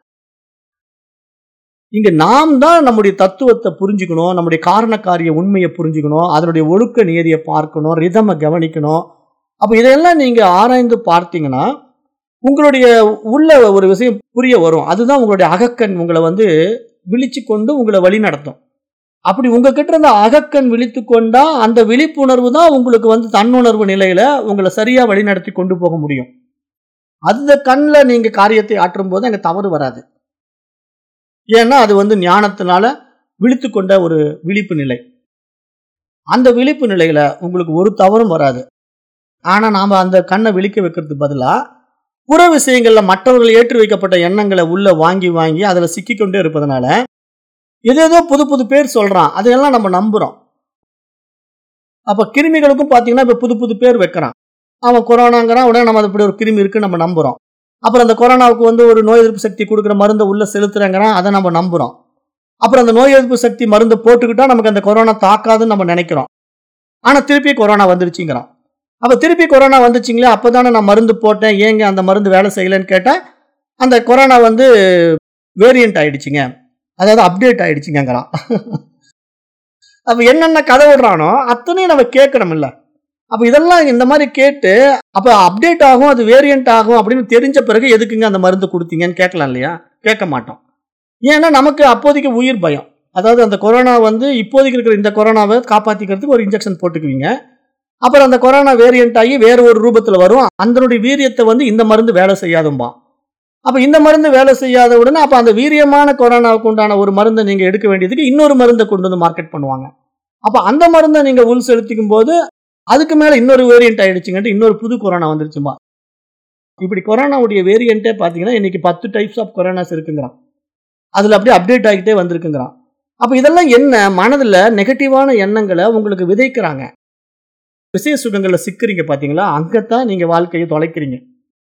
இங்க நாம் தான் நம்முடைய தத்துவத்தை புரிஞ்சுக்கணும் நம்முடைய காரணக்காரிய உண்மையை புரிஞ்சுக்கணும் அதனுடைய ஒழுக்க நியதியை பார்க்கணும் ரிதமை கவனிக்கணும் அப்ப இதையெல்லாம் நீங்க ஆராய்ந்து பார்த்தீங்கன்னா உங்களுடைய உள்ள ஒரு விஷயம் புரிய வரும் அதுதான் உங்களுடைய அகக்கண் உங்களை வந்து விழிச்சு கொண்டு உங்களை வழி நடத்தும் அப்படி உங்ககிட்ட இருந்த அகக்கண் விழித்து கொண்டா அந்த விழிப்புணர்வு தான் உங்களுக்கு வந்து தன்னுணர்வு நிலையில உங்களை சரியா வழிநடத்தி கொண்டு போக முடியும் அந்த கண்ணில் நீங்க காரியத்தை ஆற்றும் போது அங்க தவறு வராது ஏன்னா அது வந்து ஞானத்தினால விழித்து கொண்ட ஒரு விழிப்பு நிலை அந்த விழிப்பு நிலையில உங்களுக்கு ஒரு தவறும் வராது ஆனா நாம அந்த கண்ணை விழிக்க வைக்கிறதுக்கு பதிலா புற விஷயங்கள்ல மற்றவர்கள் ஏற்றி வைக்கப்பட்ட எண்ணங்களை உள்ள வாங்கி வாங்கி அதுல சிக்கிக்கொண்டே இருப்பதனால ஏதேதோ புது புது பேர் சொல்றான் அதையெல்லாம் நம்ம நம்புறோம் அப்ப கிருமிகளுக்கும் பாத்தீங்கன்னா இப்ப புது புது பேர் வைக்கிறான் அவன் கொரோனாங்கிறான் உடனே நம்ம அது இப்படி ஒரு கிருமி இருக்குன்னு நம்ம நம்புறோம் அப்புறம் அந்த கொரோனாவுக்கு வந்து ஒரு நோய் எதிர்ப்பு சக்தி கொடுக்குற மருந்தை உள்ள செலுத்துறாங்கிறான் அதை நம்ம நம்புறோம் அப்புறம் அந்த நோய் எதிர்ப்பு சக்தி மருந்து போட்டுக்கிட்டா நமக்கு அந்த கொரோனா தாக்காதுன்னு நம்ம நினைக்கிறோம் ஆனா திருப்பி கொரோனா வந்துருச்சுங்கிறான் அப்ப திருப்பி கொரோனா வந்துச்சுங்களே அப்பதானே நான் மருந்து போட்டேன் ஏங்க அந்த மருந்து வேலை செய்யலைன்னு கேட்டா அந்த கொரோனா வந்து வேரியன்ட் ஆயிடுச்சுங்க அதாவது அப்டேட் ஆயிடுச்சுங்கிறான் அப்ப என்னென்ன கதை விடுறானோ அத்தனையும் நம்ம கேட்கணும் இல்ல அப்ப இதெல்லாம் இந்த மாதிரி கேட்டு அப்ப அப்டேட் ஆகும் அது வேரியன்ட் ஆகும் அப்படின்னு தெரிஞ்ச பிறகு எதுக்குங்க அந்த மருந்து கொடுத்தீங்கன்னு கேட்கலாம் இல்லையா கேட்க மாட்டோம் ஏன்னா நமக்கு அப்போதைக்கு உயிர் பயம் அதாவது அந்த கொரோனா வந்து இப்போதைக்கு இருக்கிற இந்த கொரோனாவை காப்பாத்திக்கிறதுக்கு ஒரு இன்ஜெக்ஷன் போட்டுக்குவீங்க அப்புறம் அந்த கொரோனா வேரியன்ட் ஆகி வேற ஒரு ரூபத்துல வரும் அதனுடைய வீரியத்தை வந்து இந்த மருந்து வேலை செய்யாதும்பா அப்ப இந்த மருந்து வேலை செய்யாத உடனே அப்ப அந்த வீரியமான கொரோனாவுக்கு உண்டான ஒரு மருந்தை நீங்க எடுக்க வேண்டியதுக்கு இன்னொரு மருந்தை கொண்டு வந்து மார்க்கெட் பண்ணுவாங்க அப்ப அந்த மருந்தை நீங்க உள் செலுத்திக்கும் போது அதுக்கு மேல இன்னொரு வேரியன்ட் ஆயிடுச்சுங்கன்ட்டு இன்னொரு புது கொரோனா வந்துருச்சுமா இப்படி கொரோனாவுடைய வேரியன்ட்டே பாத்தீங்கன்னா இன்னைக்கு பத்து டைப்ஸ் ஆஃப் கொரோனாஸ் இருக்குங்கிறான் அதுல அப்படியே அப்டேட் ஆகிட்டே வந்திருக்குங்கிறான் அப்ப இதெல்லாம் என்ன மனதுல நெகட்டிவான எண்ணங்களை உங்களுக்கு விதைக்கிறாங்க விசேஷ சுகங்கள்ல சிக்கிறீங்க பாத்தீங்களா அங்கத்தான் நீங்க வாழ்க்கையை தொலைக்கிறீங்க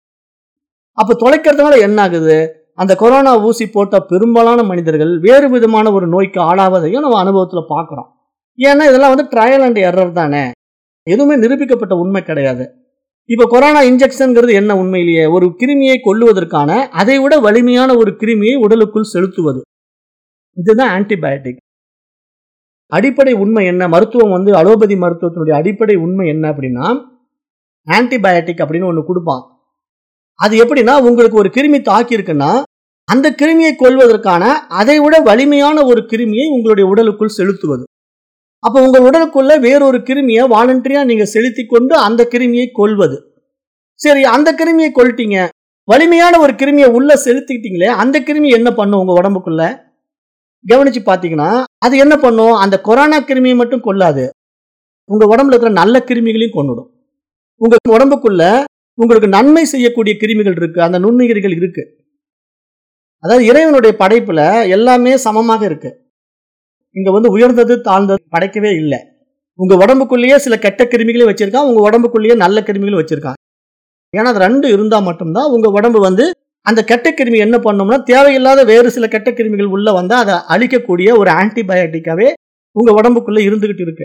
அப்ப தொலைக்கிறதுனால என்ன ஆகுது அந்த கொரோனா ஊசி போட்ட பெரும்பாலான மனிதர்கள் வேறு விதமான ஒரு நோய்க்கு ஆளாவதையும் நம்ம அனுபவத்துல பார்க்கிறோம் ஏன்னா இதெல்லாம் வந்து ட்ரையல் அண்ட் எரர் தானே எதுவுமே நிரூபிக்கப்பட்ட உண்மை கிடையாது இப்ப கொரோனா இன்ஜெக்ஷன்ங்கிறது என்ன உண்மையிலேயே ஒரு கிருமியை கொல்லுவதற்கான அதை விட வலிமையான ஒரு கிருமியை உடலுக்குள் செலுத்துவது இதுதான் ஆன்டிபயோட்டிக் அடிப்படை உண்மை என்ன மருத்துவம் வந்து அலோபதி மருத்துவத்தினுடைய அடிப்படை உண்மை என்ன அப்படின்னா ஆன்டிபயோட்டிக் அப்படின்னு ஒன்று கொடுப்பான் அது எப்படின்னா உங்களுக்கு ஒரு கிருமி தாக்கி இருக்குன்னா அந்த கிருமியை கொல்வதற்கான அதை விட வலிமையான ஒரு கிருமியை உங்களுடைய உடலுக்குள் செலுத்துவது அப்போ உங்க உடலுக்குள்ள வேறொரு கிருமியை வாலண்டரியா நீங்க செலுத்தி கொண்டு அந்த கிருமியை கொல்வது சரி அந்த கிருமியை கொல்ட்டீங்க வலிமையான ஒரு கிருமியை உள்ள செலுத்திக்கிட்டீங்களே அந்த கிருமி என்ன பண்ணும் உங்க உடம்புக்குள்ள கவனிச்சு பாத்தீங்கன்னா அது என்ன பண்ணும் அந்த கொரோனா கிருமியை மட்டும் கொல்லாது உங்க உடம்புல இருக்கிற நல்ல கிருமிகளையும் கொண்டுடும் உங்க உடம்புக்குள்ள உங்களுக்கு நன்மை செய்யக்கூடிய கிருமிகள் இருக்கு அந்த நுண்ணுயிரிகள் இருக்கு அதாவது இறைவனுடைய படைப்புல எல்லாமே சமமாக இருக்கு இங்க வந்து உயர்ந்தது தாழ்ந்தது படைக்கவே இல்லை உங்க உடம்புக்குள்ளேயே சில கெட்ட கிருமிகளை வச்சிருக்கான் உங்க உடம்புக்குள்ளேயே நல்ல கிருமிகள் வச்சிருக்கான் ஏன்னா அது ரெண்டு இருந்தா மட்டும்தான் உங்க உடம்பு வந்து அந்த கெட்ட கிருமி என்ன பண்ணும்னா தேவையில்லாத வேறு சில கெட்ட கிருமிகள் உள்ள வந்தா அதை அழிக்கக்கூடிய ஒரு ஆன்டிபயோட்டிக்காவே உங்க உடம்புக்குள்ள இருந்துகிட்டு இருக்கு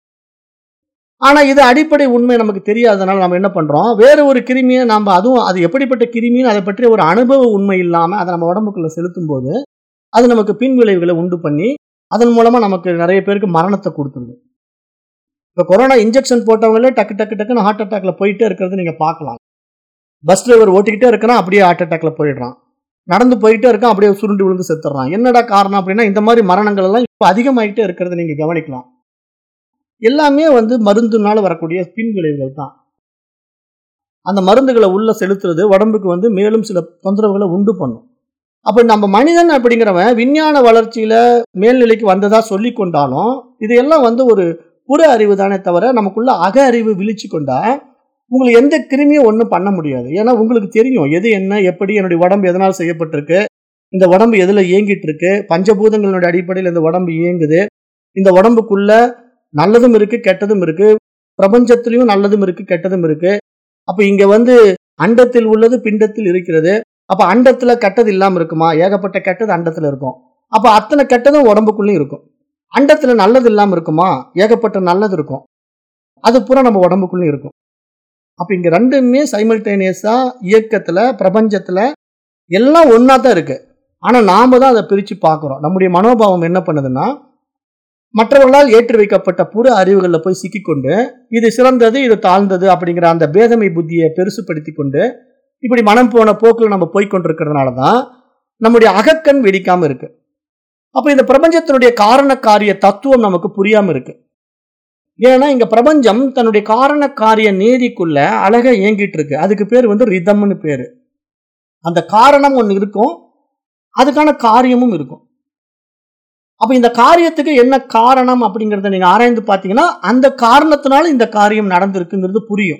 ஆனா இது அடிப்படை உண்மை நமக்கு தெரியாதனால நம்ம என்ன பண்றோம் வேற ஒரு கிருமியை நம்ம அதுவும் அது எப்படிப்பட்ட கிருமின்னு அதை பற்றி ஒரு அனுபவ உண்மை இல்லாம அதை நம்ம உடம்புக்குள்ள செலுத்தும் போது அது நமக்கு பின் விளைவுகளை உண்டு பண்ணி அதன் மூலமா நமக்கு நிறைய பேருக்கு மரணத்தை கொடுத்துருது இப்போ கொரோனா இன்ஜெக்ஷன் போட்டவங்களே டக்கு டக்கு டக்குன்னு ஹார்ட் அட்டாக்ல போயிட்டே இருக்கிறது நீங்க பார்க்கலாம் பஸ் டிரைவர் ஓட்டிக்கிட்டே இருக்கிறான் அப்படியே ஹார்ட் அட்டாக்ல போயிடுறான் நடந்து போயிட்டே இருக்கான் அப்படியே சுருண்டு விழுந்து செத்துறான் என்னடா காரணம் அப்படின்னா இந்த மாதிரி மரணங்கள் எல்லாம் இப்போ அதிகமாயிட்டே இருக்கிறத நீங்க கவனிக்கலாம் எல்லாமே வந்து மருந்துனால வரக்கூடிய பின் விளைவுகள் தான் அந்த மருந்துகளை உள்ள செலுத்துறது உடம்புக்கு வந்து மேலும் சில தொந்தரவுகளை உண்டு பண்ணும் அப்ப நம்ம மனிதன் அப்படிங்கிறவன் விஞ்ஞான வளர்ச்சியில மேல்நிலைக்கு வந்ததா சொல்லி கொண்டாலும் இதையெல்லாம் வந்து ஒரு புற அறிவு தானே தவிர நமக்குள்ள அக அறிவு விழிச்சு கொண்டா உங்களுக்கு எந்த கிருமியும் ஒன்றும் பண்ண முடியாது ஏன்னா உங்களுக்கு தெரியும் எது என்ன எப்படி என்னுடைய உடம்பு எதனால் செய்யப்பட்டிருக்கு இந்த உடம்பு எதுல இயங்கிட்டு இருக்கு பஞ்சபூதங்களுடைய அடிப்படையில் இந்த உடம்பு இயங்குது இந்த உடம்புக்குள்ள நல்லதும் இருக்கு கெட்டதும் இருக்கு பிரபஞ்சத்திலையும் நல்லதும் இருக்கு கெட்டதும் இருக்கு அப்ப இங்க வந்து அண்டத்தில் உள்ளது பிண்டத்தில் இருக்கிறது அப்ப அண்டத்துல கெட்டது இல்லாம இருக்குமா ஏகப்பட்ட கெட்டது அண்டத்துல இருக்கும் அப்ப அத்தனை கெட்டதும் உடம்புக்குள்ளயும் இருக்கும் அண்டத்துல நல்லது இல்லாம இருக்குமா ஏகப்பட்ட நல்லது இருக்கும் அது பூரா நம்ம உடம்புக்குள்ளயும் இருக்கும் அப்ப இங்க ரெண்டுமே சைமல்டேனியஸா இயக்கத்துல பிரபஞ்சத்துல எல்லாம் ஒன்னா தான் இருக்கு ஆனா நாம தான் அதை பிரிச்சு பார்க்கிறோம் நம்முடைய மனோபாவம் என்ன பண்ணுதுன்னா மற்றவர்களால் ஏற்றி வைக்கப்பட்ட புற அறிவுகளில் போய் சிக்கிக்கொண்டு இது சிறந்தது இது தாழ்ந்தது அப்படிங்கிற அந்த பேதமை புத்தியை பெருசுப்படுத்தி கொண்டு இப்படி மனம் போன போக்கில் நம்ம போய்கொண்டிருக்கிறதுனால தான் நம்முடைய அகக்கண் வெடிக்காம இருக்கு அப்ப இந்த பிரபஞ்சத்தினுடைய காரண காரிய தத்துவம் நமக்கு புரியாம இருக்கு ஏன்னா இங்க பிரபஞ்சம் தன்னுடைய காரண காரிய நேதிக்குள்ள அழகா இயங்கிட்டு இருக்கு அதுக்கு பேர் வந்து ரிதம்னு பேரு அந்த காரணம் ஒன்று இருக்கும் அதுக்கான காரியமும் இருக்கும் அப்ப இந்த காரியத்துக்கு என்ன காரணம் அப்படிங்கறத நீங்க ஆராய்ந்து பார்த்தீங்கன்னா அந்த காரணத்தினால இந்த காரியம் நடந்திருக்குங்கிறது புரியும்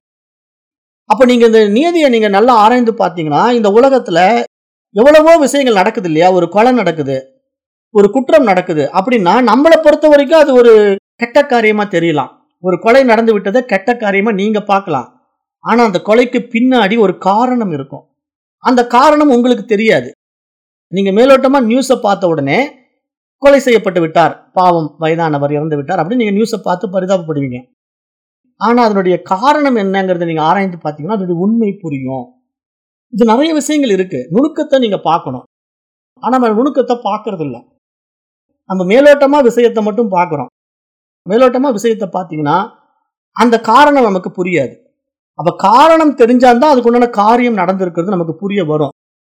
அப்ப நீங்க இந்த நியதியை நீங்க நல்லா ஆராய்ந்து பார்த்தீங்கன்னா இந்த உலகத்துல எவ்வளவோ விஷயங்கள் நடக்குது இல்லையா ஒரு கொலை நடக்குது ஒரு குற்றம் நடக்குது அப்படின்னா நம்மளை பொறுத்த வரைக்கும் அது ஒரு கெட்ட காரியமா தெரியலாம் ஒரு கொலை நடந்து விட்டதை கெட்ட காரியமா நீங்க பார்க்கலாம் ஆனா அந்த கொலைக்கு பின்னாடி ஒரு காரணம் இருக்கும் அந்த காரணம் உங்களுக்கு தெரியாது நீங்க மேலோட்டமா நியூஸை பார்த்த உடனே கொலை செய்யப்பட்டு விட்டார் பாவம் வயதானவர் இறந்து விட்டார் அப்படின்னு நீங்க நியூஸை பார்த்து பரிதாபப்படுவீங்க ஆனா அதனுடைய காரணம் என்னங்கிறத நீங்க ஆராய்ந்து பார்த்தீங்கன்னா அதனுடைய உண்மை புரியும் இது நிறைய விஷயங்கள் இருக்கு நுணுக்கத்தை நீங்க பார்க்கணும் ஆனா நம்ம நுணுக்கத்தை பார்க்கறது இல்ல நம்ம மேலோட்டமா விஷயத்தை மட்டும் பார்க்கிறோம் மேலோட்டமா விஷயத்தை பார்த்தீங்கன்னா அந்த காரணம் நமக்கு புரியாது அப்ப காரணம் தெரிஞ்சாதான் அதுக்கு உண்டான காரியம் நடந்திருக்கிறது நமக்கு புரிய வரும்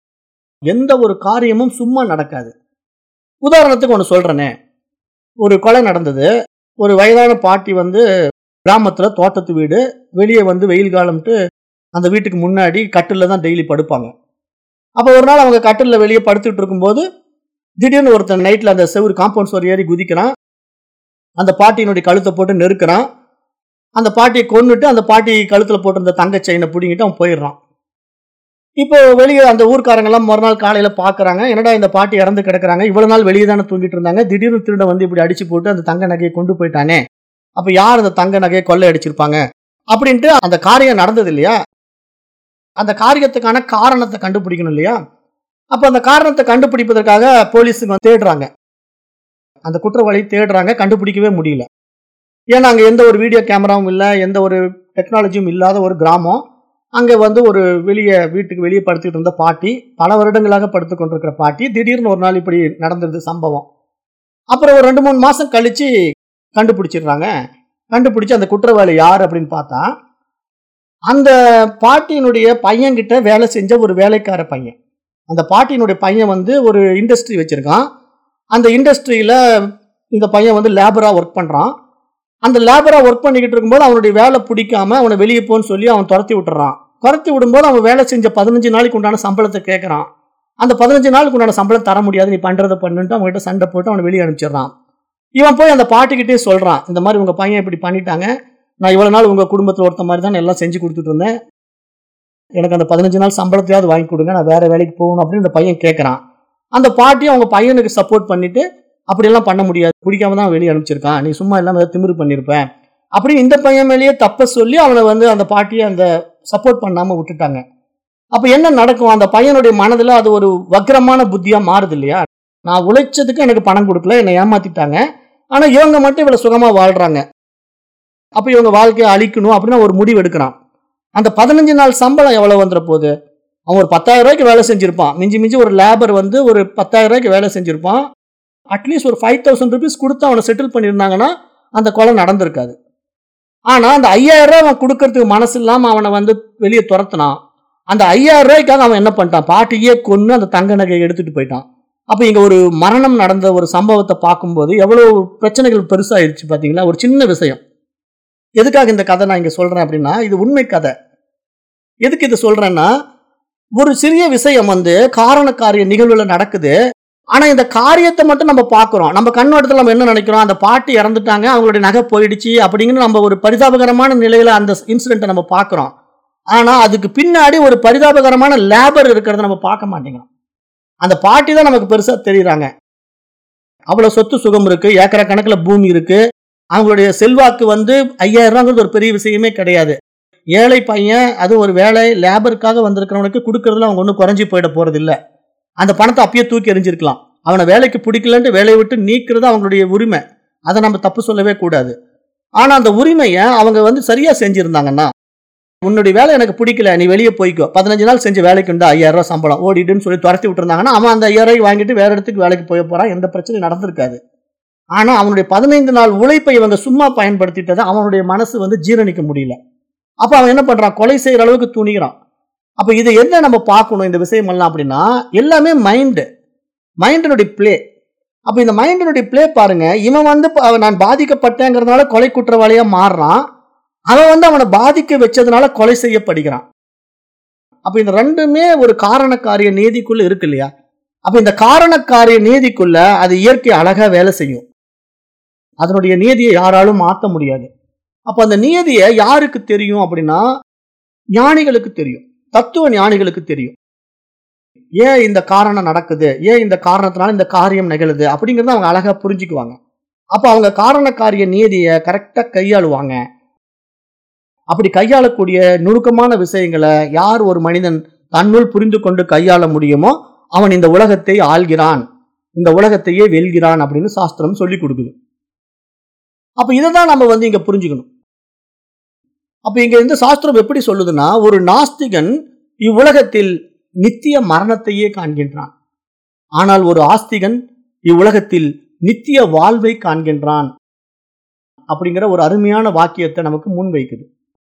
எந்த ஒரு காரியமும் சும்மா நடக்காது உதாரணத்துக்கு ஒன்று சொல்றேனே ஒரு கொலை நடந்தது ஒரு வயதான பாட்டி வந்து கிராமத்துல தோட்டத்து வீடு வெளியே வந்து வெயில் காலம்ட்டு அந்த வீட்டுக்கு முன்னாடி கட்டில்ல தான் டெய்லி படுப்பாங்க அப்போ ஒரு நாள் அவங்க கட்டில்ல வெளியே படுத்துட்டு இருக்கும்போது திடீர்னு ஒருத்தன் நைட்ல அந்த செவுரு காம்பவுண்ட் சுவர் ஏறி குதிக்கிறான் அந்த பாட்டியினுடைய கழுத்தை போட்டு நெருக்கிறான் அந்த பாட்டியை கொன்னுட்டு அந்த பாட்டி கழுத்துல போட்டிருந்த தங்க செயினை பிடிங்கிட்டு அவன் போயிடுறான் இப்போ வெளியே அந்த ஊர்க்காரங்க எல்லாம் மறுநாள் காலையில பாக்குறாங்க என்னடா இந்த பாட்டி இறந்து கிடக்குறாங்க இவ்வளவு நாள் வெளியே தானே தூங்கிட்டு இருந்தாங்க திடீர்னு திருட வந்து இப்படி அடிச்சு போட்டு அந்த தங்க நகையை கொண்டு போயிட்டானே அப்ப யார் அந்த தங்க நகையை கொள்ளை அடிச்சிருப்பாங்க அப்படின்ட்டு அந்த காரியம் நடந்தது இல்லையா அந்த காரியத்துக்கான காரணத்தை கண்டுபிடிக்கணும் இல்லையா அப்ப அந்த காரணத்தை கண்டுபிடிப்பதற்காக போலீஸுங்க வந்து தேடுறாங்க அந்த குற்றவாளி தேடுறாங்க கண்டுபிடிக்கவே முடியல ஏன்னா அங்க எந்த ஒரு வீடியோ கேமராவும் இல்லை எந்த ஒரு டெக்னாலஜியும் இல்லாத ஒரு கிராமம் அங்க வந்து ஒரு வெளியே வீட்டுக்கு வெளியே படுத்துக்கிட்டு இருந்த பாட்டி பல வருடங்களாக படுத்து கொண்டிருக்கிற பாட்டி திடீர்னு ஒரு நாள் இப்படி நடந்தது சம்பவம் அப்புறம் ஒரு ரெண்டு மூணு மாசம் கழிச்சு கண்டுபிடிச்சிடுறாங்க கண்டுபிடிச்சு அந்த குற்றவாளி யார் அப்படின்னு பார்த்தா அந்த பாட்டியினுடைய பையன்கிட்ட வேலை செஞ்ச ஒரு வேலைக்கார பையன் அந்த பாட்டியினுடைய பையன் வந்து ஒரு இண்டஸ்ட்ரி வச்சிருக்கான் அந்த இண்டஸ்ட்ரியில இந்த பையன் வந்து லேபரா ஒர்க் பண்றான் அந்த லேபரா ஒர்க் பண்ணிக்கிட்டு இருக்கும்போது அவனுடைய வேலை பிடிக்காம அவனை வெளியே போன்னு சொல்லி அவன் துரத்தி விட்டுறான் துரத்தி விடும்போது அவன் வேலை செஞ்ச பதினஞ்சு நாளைக்கு உண்டான சம்பளத்தை கேட்கறான் அந்த பதினஞ்சு நாளுக்கு உண்டான சம்பளம் தர முடியாது நீ பண்றதை பண்ணுன்ட்டு அவன்கிட்ட சண்டை போட்டு அவனை வெளியே அனுப்பிச்சிடுறான் இவன் போய் அந்த பாட்டிக்கிட்டே சொல்றான் இந்த மாதிரி உங்க பையன் இப்படி பண்ணிட்டாங்க நான் இவ்வளவு நாள் உங்க குடும்பத்தில் ஒருத்த மாதிரி தான் எல்லாம் செஞ்சு கொடுத்துட்டு இருந்தேன் எனக்கு அந்த பதினஞ்சு நாள் சம்பளத்தையாவது வாங்கி கொடுங்க நான் வேற வேலைக்கு போகணும் அப்படின்னு இந்த பையன் கேட்கறான் அந்த பாட்டியும் அவங்க பையனுக்கு சப்போர்ட் பண்ணிட்டு அப்படியெல்லாம் பண்ண முடியாது பிடிக்காம தான் வெளியே அனுப்பிச்சிருக்கான் நீ சும்மா இல்லாம ஏதாவது திமிரு பண்ணிருப்ப அப்படி இந்த பையன் மேலேயே தப்ப சொல்லி அவனை வந்து அந்த பாட்டியை அந்த சப்போர்ட் பண்ணாம விட்டுட்டாங்க அப்ப என்ன நடக்கும் அந்த பையனுடைய மனதுல அது ஒரு வக்ரமான புத்தியா மாறுது இல்லையா நான் உழைச்சதுக்கு எனக்கு பணம் கொடுக்கல என்னை ஏமாத்திட்டாங்க ஆனா இவங்க மட்டும் இவ்வளவு சுகமா வாழ்றாங்க அப்ப இவங்க வாழ்க்கையை அழிக்கணும் அப்படின்னு ஒரு முடிவு எடுக்கிறான் அந்த பதினஞ்சு நாள் சம்பளம் எவ்வளவு வந்துட போகுது அவன் ஒரு பத்தாயிரம் ரூபாய்க்கு வேலை செஞ்சிருப்பான் மிஞ்சி மிஞ்சி ஒரு லேபர் வந்து ஒரு பத்தாயிரம் ரூபாய்க்கு வேலை செஞ்சிருப்பான் அட்லீஸ்ட் ஒரு ஃபைவ் தௌசண்ட் ருபீஸ் கொடுத்து அவனை செட்டில் பண்ணியிருந்தாங்கன்னா அந்த கொலை நடந்திருக்காது ஆனா அந்த ஐயாயிரம் ரூபாய் அவன் கொடுக்கறதுக்கு மனசு இல்லாம அவனை வந்து வெளியே துரத்துனான் அந்த ஐயாயிரம் ரூபாய்க்காக அவன் என்ன பண்ணிட்டான் பாட்டியே கொன்னு அந்த தங்க நகையை எடுத்துட்டு போயிட்டான் அப்ப இங்க ஒரு மரணம் நடந்த ஒரு சம்பவத்தை பார்க்கும்போது எவ்வளவு பிரச்சனைகள் பெருசாயிருச்சு பாத்தீங்களா ஒரு சின்ன விஷயம் எதுக்காக இந்த கதை நான் இங்க சொல்றேன் அப்படின்னா இது உண்மை கதை எதுக்கு இது சொல்றேன்னா ஒரு சிறிய விஷயம் வந்து காரண காரிய நிகழ்வுல நடக்குது ஆனா இந்த காரியத்தை மட்டும் நம்ம பார்க்கிறோம் நம்ம கண்ணோட்டத்தில் நம்ம என்ன நினைக்கிறோம் அந்த பாட்டி இறந்துட்டாங்க அவங்களுடைய நகை போயிடுச்சு அப்படிங்கிற நம்ம ஒரு பரிதாபகரமான நிலையில அந்த இன்சிடென்ட்டை நம்ம பார்க்கிறோம் ஆனா அதுக்கு பின்னாடி ஒரு பரிதாபகரமான லேபர் இருக்கிறத நம்ம பார்க்க மாட்டேங்கிறோம் அந்த பாட்டி தான் நமக்கு பெருசா தெரியுறாங்க அவ்வளவு சொத்து சுகம் இருக்கு ஏக்கர கணக்குல பூமி இருக்கு அவங்களுடைய செல்வாக்கு வந்து ஐயாயிரம் ரூபாங்கிறது ஒரு பெரிய விஷயமே கிடையாது ஏழை பையன் அது ஒரு வேலை லேபருக்காக வந்திருக்கிறவனுக்கு கொடுக்கறதுல அவங்க ஒன்றும் குறைஞ்சி போயிட போறது இல்ல அந்த பணத்தை அப்பயே தூக்கி எறிஞ்சிருக்கலாம் அவனை வேலைக்கு பிடிக்கலன்ட்டு வேலையை விட்டு நீக்கிறது அவங்களுடைய உரிமை அதை நம்ம தப்பு சொல்லவே கூடாது ஆனா அந்த உரிமையை அவங்க வந்து சரியா செஞ்சிருந்தாங்கன்னா உன்னுடைய வேலை எனக்கு பிடிக்கல நீ வெளியே போய்க்கோ பதினஞ்சு நாள் செஞ்ச வேலைக்கு உண்டு ஐயாயிரம் ரூபாய் சம்பளம் ஓடிடுன்னு சொல்லி துரத்தி விட்டுருந்தாங்கன்னா அவன் அந்த ஐயாயிரம் ரூபாய் வாங்கிட்டு வேற இடத்துக்கு வேலைக்கு போய் போறான் எந்த பிரச்சனையும் நடந்திருக்காது ஆனா அவனுடைய பதினைந்து நாள் உழைப்பை இவங்க சும்மா பயன்படுத்திட்டதை அவனுடைய மனசு வந்து ஜீரணிக்க முடியல அப்ப அவன் என்ன பண்றான் கொலை செய்யற அளவுக்கு துணிகிறான் அப்ப இதை என்ன நம்ம பார்க்கணும் இந்த விஷயம் எல்லாம் அப்படின்னா எல்லாமே மைண்டு மைண்டினுடைய பிளே அப்ப இந்த மைண்டினுடைய பிளே பாருங்க இவன் வந்து ப- அவன் நான் பாதிக்கப்பட்டேங்கிறதுனால கொலை குற்றவாளியா மாறுறான் அவன் வந்து அவனை பாதிக்க வச்சதுனால கொலை செய்யப்படுகிறான் அப்ப இந்த ரெண்டுமே ஒரு காரணக்காரிய நீதிக்குள்ள இருக்கு இல்லையா அப்ப இந்த காரணக்காரிய நீதிக்குள்ள அது இயற்கை அழகா வேலை செய்யும் அதனுடைய நீதியை யாராலும் மாற்ற முடியாது அப்ப அந்த நீதியை யாருக்கு தெரியும் அப்படின்னா ஞானிகளுக்கு தெரியும் தத்துவ ஞானிகளுக்கு தெரியும் ஏன் இந்த காரணம் நடக்குது ஏன் இந்த காரணத்தினால இந்த காரியம் நிகழுது அப்படிங்கறத அவங்க அழகா புரிஞ்சுக்குவாங்க அப்ப அவங்க காரணக்காரிய நீதியை கரெக்டா கையாளுவாங்க அப்படி கையாளக்கூடிய நுணுக்கமான விஷயங்களை யார் ஒரு மனிதன் தன்னுள் புரிந்து கொண்டு கையாள முடியுமோ அவன் இந்த உலகத்தை ஆள்கிறான் இந்த உலகத்தையே வெல்கிறான் அப்படின்னு சாஸ்திரம் சொல்லி கொடுக்குது அப்ப இதை தான் நம்ம வந்து இங்க புரிஞ்சுக்கணும் அப்ப இங்க இந்த சாஸ்திரம் எப்படி சொல்லுதுன்னா ஒரு நாஸ்திகன் இவ்வுலகத்தில் நித்திய மரணத்தையே காண்கின்றான் ஆனால் ஒரு ஆஸ்திகன் இவ்வுலகத்தில் நித்திய வாழ்வை காண்கின்றான் அப்படிங்கிற ஒரு அருமையான வாக்கியத்தை நமக்கு முன்வைக்குது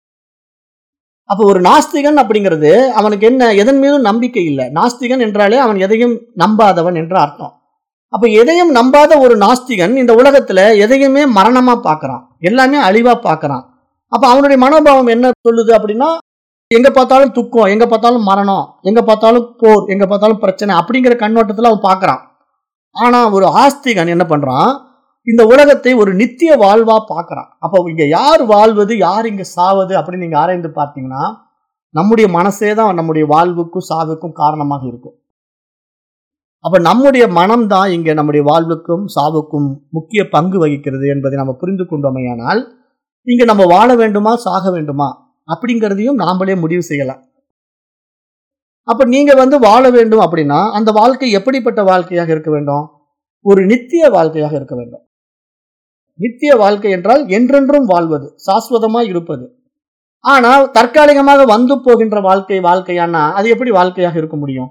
அப்போ ஒரு நாஸ்திகன் அப்படிங்கிறது அவனுக்கு என்ன எதன் மீதும் நம்பிக்கை இல்லை நாஸ்திகன் என்றாலே அவன் எதையும் நம்பாதவன் என்ற அர்த்தம் அப்ப எதையும் நம்பாத ஒரு நாஸ்திகன் இந்த உலகத்துல எதையுமே மரணமா பார்க்கறான் எல்லாமே அழிவா பார்க்கறான் அப்ப அவனுடைய மனோபாவம் என்ன சொல்லுது அப்படின்னா எங்க பார்த்தாலும் துக்கம் எங்க பார்த்தாலும் மரணம் எங்க பார்த்தாலும் போர் எங்க பார்த்தாலும் பிரச்சனை அப்படிங்கிற கண்ணோட்டத்துல அவன் பார்க்கறான் ஆனா ஒரு ஆஸ்திகன் என்ன பண்றான் இந்த உலகத்தை ஒரு நித்திய வாழ்வா பார்க்கறான் அப்போ இங்க யார் வாழ்வது யார் இங்க சாவது அப்படின்னு நீங்க ஆராய்ந்து பார்த்தீங்கன்னா நம்முடைய மனசே தான் நம்முடைய வாழ்வுக்கும் சாவுக்கும் காரணமாக இருக்கும் அப்ப நம்முடைய மனம்தான் இங்க நம்முடைய வாழ்வுக்கும் சாவுக்கும் முக்கிய பங்கு வகிக்கிறது என்பதை நம்ம புரிந்து கொண்டோமையானால் இங்க நம்ம வாழ வேண்டுமா சாக வேண்டுமா அப்படிங்கிறதையும் நாமளே முடிவு செய்யலாம் அப்ப நீங்க வந்து வாழ வேண்டும் அப்படின்னா அந்த வாழ்க்கை எப்படிப்பட்ட வாழ்க்கையாக இருக்க வேண்டும் ஒரு நித்திய வாழ்க்கையாக இருக்க வேண்டும் நித்திய வாழ்க்கை என்றால் என்றென்றும் வாழ்வது சாஸ்வதமாய் இருப்பது ஆனால் தற்காலிகமாக வந்து போகின்ற வாழ்க்கை வாழ்க்கையானா அது எப்படி வாழ்க்கையாக இருக்க முடியும்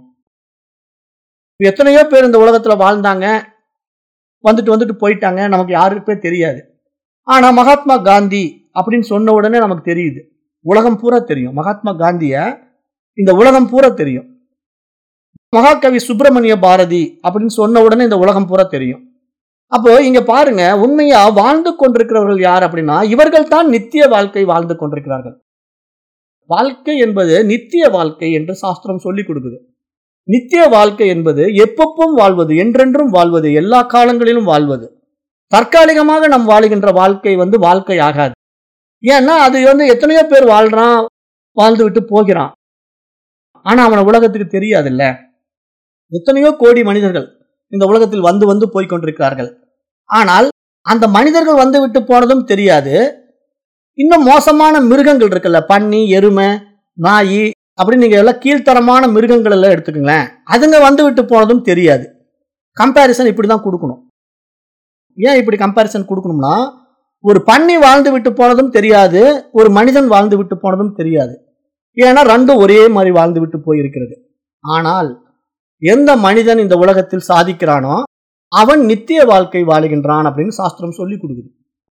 இப்ப எத்தனையோ பேர் இந்த உலகத்துல வாழ்ந்தாங்க வந்துட்டு வந்துட்டு போயிட்டாங்க நமக்கு யாருக்குமே தெரியாது ஆனா மகாத்மா காந்தி அப்படின்னு சொன்ன உடனே நமக்கு தெரியுது உலகம் பூரா தெரியும் மகாத்மா காந்திய இந்த உலகம் பூரா தெரியும் மகாகவி சுப்பிரமணிய பாரதி அப்படின்னு சொன்ன உடனே இந்த உலகம் பூரா தெரியும் அப்போ இங்க பாருங்க உண்மையா வாழ்ந்து கொண்டிருக்கிறவர்கள் யார் அப்படின்னா இவர்கள் தான் நித்திய வாழ்க்கை வாழ்ந்து கொண்டிருக்கிறார்கள் வாழ்க்கை என்பது நித்திய வாழ்க்கை என்று சாஸ்திரம் சொல்லி கொடுக்குது நித்திய வாழ்க்கை என்பது எப்பப்பும் வாழ்வது என்றென்றும் வாழ்வது எல்லா காலங்களிலும் வாழ்வது தற்காலிகமாக நம் வாழுகின்ற வாழ்க்கை வந்து வாழ்க்கை ஆகாது ஏன்னா அது வந்து எத்தனையோ பேர் வாழ்றான் வாழ்ந்து விட்டு போகிறான் ஆனா அவன உலகத்துக்கு தெரியாதுல்ல எத்தனையோ கோடி மனிதர்கள் இந்த உலகத்தில் வந்து வந்து போய் கொண்டிருக்கிறார்கள் ஆனால் அந்த மனிதர்கள் வந்து விட்டு போனதும் தெரியாது இன்னும் மோசமான மிருகங்கள் இருக்குல்ல பன்னி எருமை நாய் அப்படின்னு நீங்க எல்லாம் கீழ்த்தரமான மிருகங்கள் எல்லாம் எடுத்துக்கங்களேன் அதுங்க வந்து விட்டு போனதும் தெரியாது கம்பேரிசன் இப்படி தான் கொடுக்கணும் ஏன் இப்படி கம்பேரிசன் கொடுக்கணும்னா ஒரு பன்னி வாழ்ந்து விட்டு போனதும் தெரியாது ஒரு மனிதன் வாழ்ந்து விட்டு போனதும் தெரியாது ஏன்னா ரெண்டும் ஒரே மாதிரி வாழ்ந்து விட்டு போயிருக்கிறது ஆனால் எந்த மனிதன் இந்த உலகத்தில் சாதிக்கிறானோ அவன் நித்திய வாழ்க்கை வாழுகின்றான் அப்படின்னு சாஸ்திரம் சொல்லி கொடுக்குது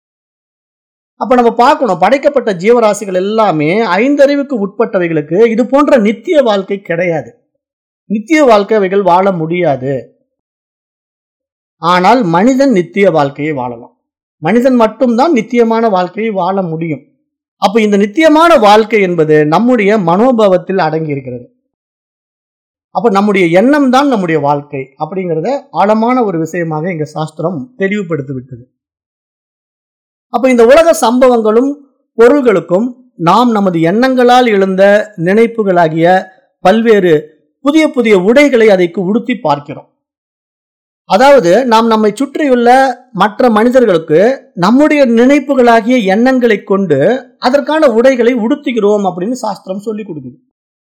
அப்ப நம்ம பார்க்கணும் படைக்கப்பட்ட ஜீவராசிகள் எல்லாமே ஐந்தறிவுக்கு உட்பட்டவைகளுக்கு இது போன்ற நித்திய வாழ்க்கை கிடையாது நித்திய வாழ்க்கை அவைகள் வாழ முடியாது ஆனால் மனிதன் நித்திய வாழ்க்கையை வாழலாம் மனிதன் மட்டும்தான் நித்தியமான வாழ்க்கையை வாழ முடியும் அப்ப இந்த நித்தியமான வாழ்க்கை என்பது நம்முடைய மனோபாவத்தில் அடங்கி இருக்கிறது அப்ப நம்முடைய எண்ணம் தான் நம்முடைய வாழ்க்கை அப்படிங்கிறத ஆழமான ஒரு விஷயமாக எங்க சாஸ்திரம் தெளிவுபடுத்தி விட்டது அப்ப இந்த உலக சம்பவங்களும் பொருள்களுக்கும் நாம் நமது எண்ணங்களால் எழுந்த நினைப்புகளாகிய பல்வேறு புதிய புதிய உடைகளை அதைக்கு உடுத்தி பார்க்கிறோம் அதாவது நாம் நம்மை சுற்றியுள்ள மற்ற மனிதர்களுக்கு நம்முடைய நினைப்புகளாகிய எண்ணங்களை கொண்டு அதற்கான உடைகளை உடுத்துகிறோம் அப்படின்னு சாஸ்திரம் சொல்லி கொடுக்குது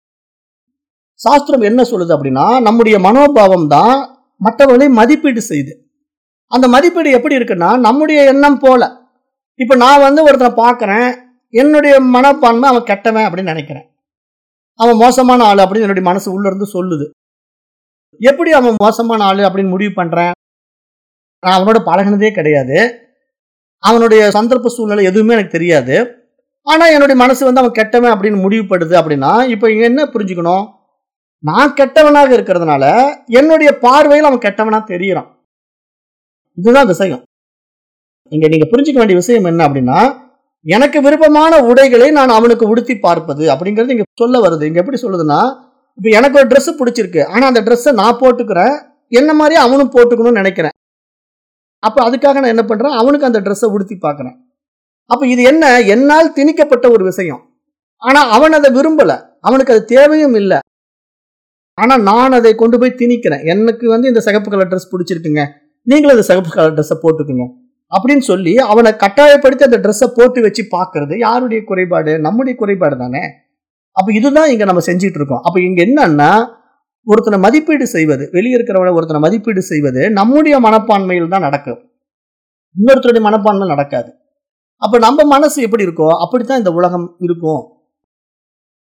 சாஸ்திரம் என்ன சொல்லுது அப்படின்னா நம்முடைய மனோபாவம் தான் மற்றவர்களை மதிப்பீடு செய்யுது அந்த மதிப்பீடு எப்படி இருக்குன்னா நம்முடைய எண்ணம் போல இப்ப நான் வந்து ஒருத்தனை பார்க்கறேன் என்னுடைய மனப்பான்மை அவன் கெட்டவன் அப்படின்னு நினைக்கிறேன் அவன் மோசமான ஆளு அப்படின்னு என்னுடைய மனசு உள்ள இருந்து சொல்லுது எப்படி அவன் மோசமான ஆளு அப்படின்னு முடிவு பண்றேன் நான் அவனோட பழகினதே கிடையாது அவனுடைய சந்தர்ப்ப சூழ்நிலை எதுவுமே எனக்கு தெரியாது ஆனா என்னுடைய மனசு வந்து அவன் கெட்டவன் அப்படின்னு முடிவுபடுது அப்படின்னா இப்ப இங்க என்ன புரிஞ்சுக்கணும் நான் கெட்டவனாக இருக்கிறதுனால என்னுடைய பார்வையில் அவன் கெட்டவனா தெரியறான் இதுதான் விஷயம் இங்க நீங்க புரிஞ்சுக்க வேண்டிய விஷயம் என்ன அப்படின்னா எனக்கு விருப்பமான உடைகளை நான் அவனுக்கு உடுத்தி பார்ப்பது அப்படிங்கிறது இங்க சொல்ல வருது இங்க எப்படி சொல்லுதுன்னா இப்ப எனக்கு ஒரு Dress பிடிச்சிருக்கு ஆனா அந்த ட்ரெஸ்ஸை நான் போட்டுக்கிறேன் என்ன மாதிரி அவனும் போட்டுக்கணும்னு நினைக்கிறேன் அப்ப அதுக்காக நான் என்ன பண்றேன் அவனுக்கு அந்த ட்ரெஸ்ஸை உடுத்தி பார்க்கறேன் அப்ப இது என்ன என்னால் திணிக்கப்பட்ட ஒரு விஷயம் ஆனா அவன் அதை விரும்பல அவனுக்கு அது தேவையும் இல்லை ஆனா நான் அதை கொண்டு போய் திணிக்கிறேன் எனக்கு வந்து இந்த சிகப்பு கலர் ட்ரெஸ் பிடிச்சிருக்குங்க நீங்களும் இந்த சிகப்பு கலர் ட்ரெஸ்ஸை போட்டுக்குங்க அப்படின்னு சொல்லி அவனை கட்டாயப்படுத்தி அந்த ட்ரெஸ்ஸை போட்டு வச்சு பார்க்கறது யாருடைய குறைபாடு நம்முடைய குறைபாடு தானே அப்ப இதுதான் இங்க நம்ம செஞ்சுட்டு இருக்கோம் அப்ப இங்க என்னன்னா ஒருத்தனை மதிப்பீடு செய்வது வெளியே இருக்கிறவனை ஒருத்தனை மதிப்பீடு செய்வது நம்முடைய மனப்பான்மையில் தான் நடக்கும் இன்னொருத்தருடைய மனப்பான்மை நடக்காது அப்ப நம்ம மனசு எப்படி இருக்கோ அப்படித்தான் இந்த உலகம் இருக்கும்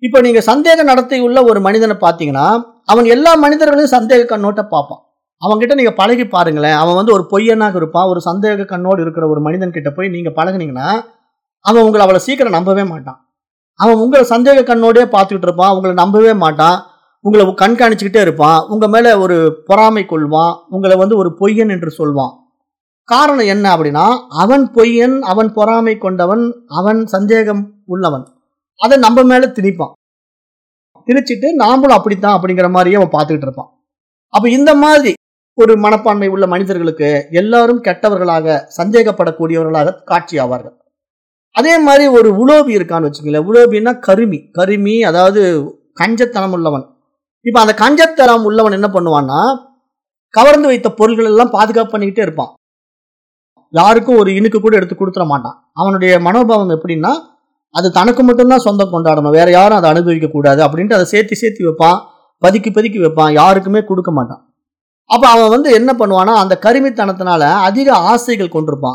இப்போ நீங்க சந்தேக நடத்தை உள்ள ஒரு மனிதனை பார்த்தீங்கன்னா அவன் எல்லா மனிதர்களையும் சந்தேக கண்ணோட்ட பார்ப்பான் அவன்கிட்ட நீங்க பழகி பாருங்களேன் அவன் வந்து ஒரு பொய்யனாக இருப்பான் ஒரு சந்தேக கண்ணோடு இருக்கிற ஒரு மனிதன் கிட்ட போய் நீங்க பழகுனீங்கன்னா அவன் உங்களை அவ்வளோ சீக்கிரம் நம்பவே மாட்டான் அவன் உங்களை சந்தேக கண்ணோடே பார்த்துக்கிட்டு இருப்பான் உங்களை நம்பவே மாட்டான் உங்களை கண்காணிச்சுக்கிட்டே இருப்பான் உங்க மேல ஒரு பொறாமை கொள்வான் உங்களை வந்து ஒரு பொய்யன் என்று சொல்வான் காரணம் என்ன அப்படின்னா அவன் பொய்யன் அவன் பொறாமை கொண்டவன் அவன் சந்தேகம் உள்ளவன் அதை நம்ம மேல திணிப்பான் திணிச்சிட்டு நாமளும் அப்படித்தான் அப்படிங்கிற மாதிரியே அவன் பார்த்துக்கிட்டு இருப்பான் அப்ப இந்த மாதிரி ஒரு மனப்பான்மை உள்ள மனிதர்களுக்கு எல்லாரும் கெட்டவர்களாக சந்தேகப்படக்கூடியவர்களாக காட்சி ஆவார்கள் அதே மாதிரி ஒரு உலோபி இருக்கான்னு வச்சுக்கங்களேன் உலோபின்னா கருமி கருமி அதாவது கஞ்சத்தனம் உள்ளவன் இப்ப அந்த கஞ்சத்தனம் உள்ளவன் என்ன பண்ணுவான்னா கவர்ந்து வைத்த பொருள்கள் எல்லாம் பாதுகாப்பு பண்ணிக்கிட்டே இருப்பான் யாருக்கும் ஒரு இனுக்கு கூட எடுத்து கொடுத்துட மாட்டான் அவனுடைய மனோபாவம் எப்படின்னா அது தனக்கு மட்டும்தான் சொந்தம் கொண்டாடணும் வேற யாரும் அதை அனுபவிக்க கூடாது அப்படின்ட்டு அதை சேர்த்து சேர்த்து வைப்பான் பதுக்கி பதுக்கி வைப்பான் யாருக்குமே கொடுக்க மாட்டான் அப்ப அவன் வந்து என்ன பண்ணுவான்னா அந்த கருமித்தனத்தினால அதிக ஆசைகள் கொண்டிருப்பான்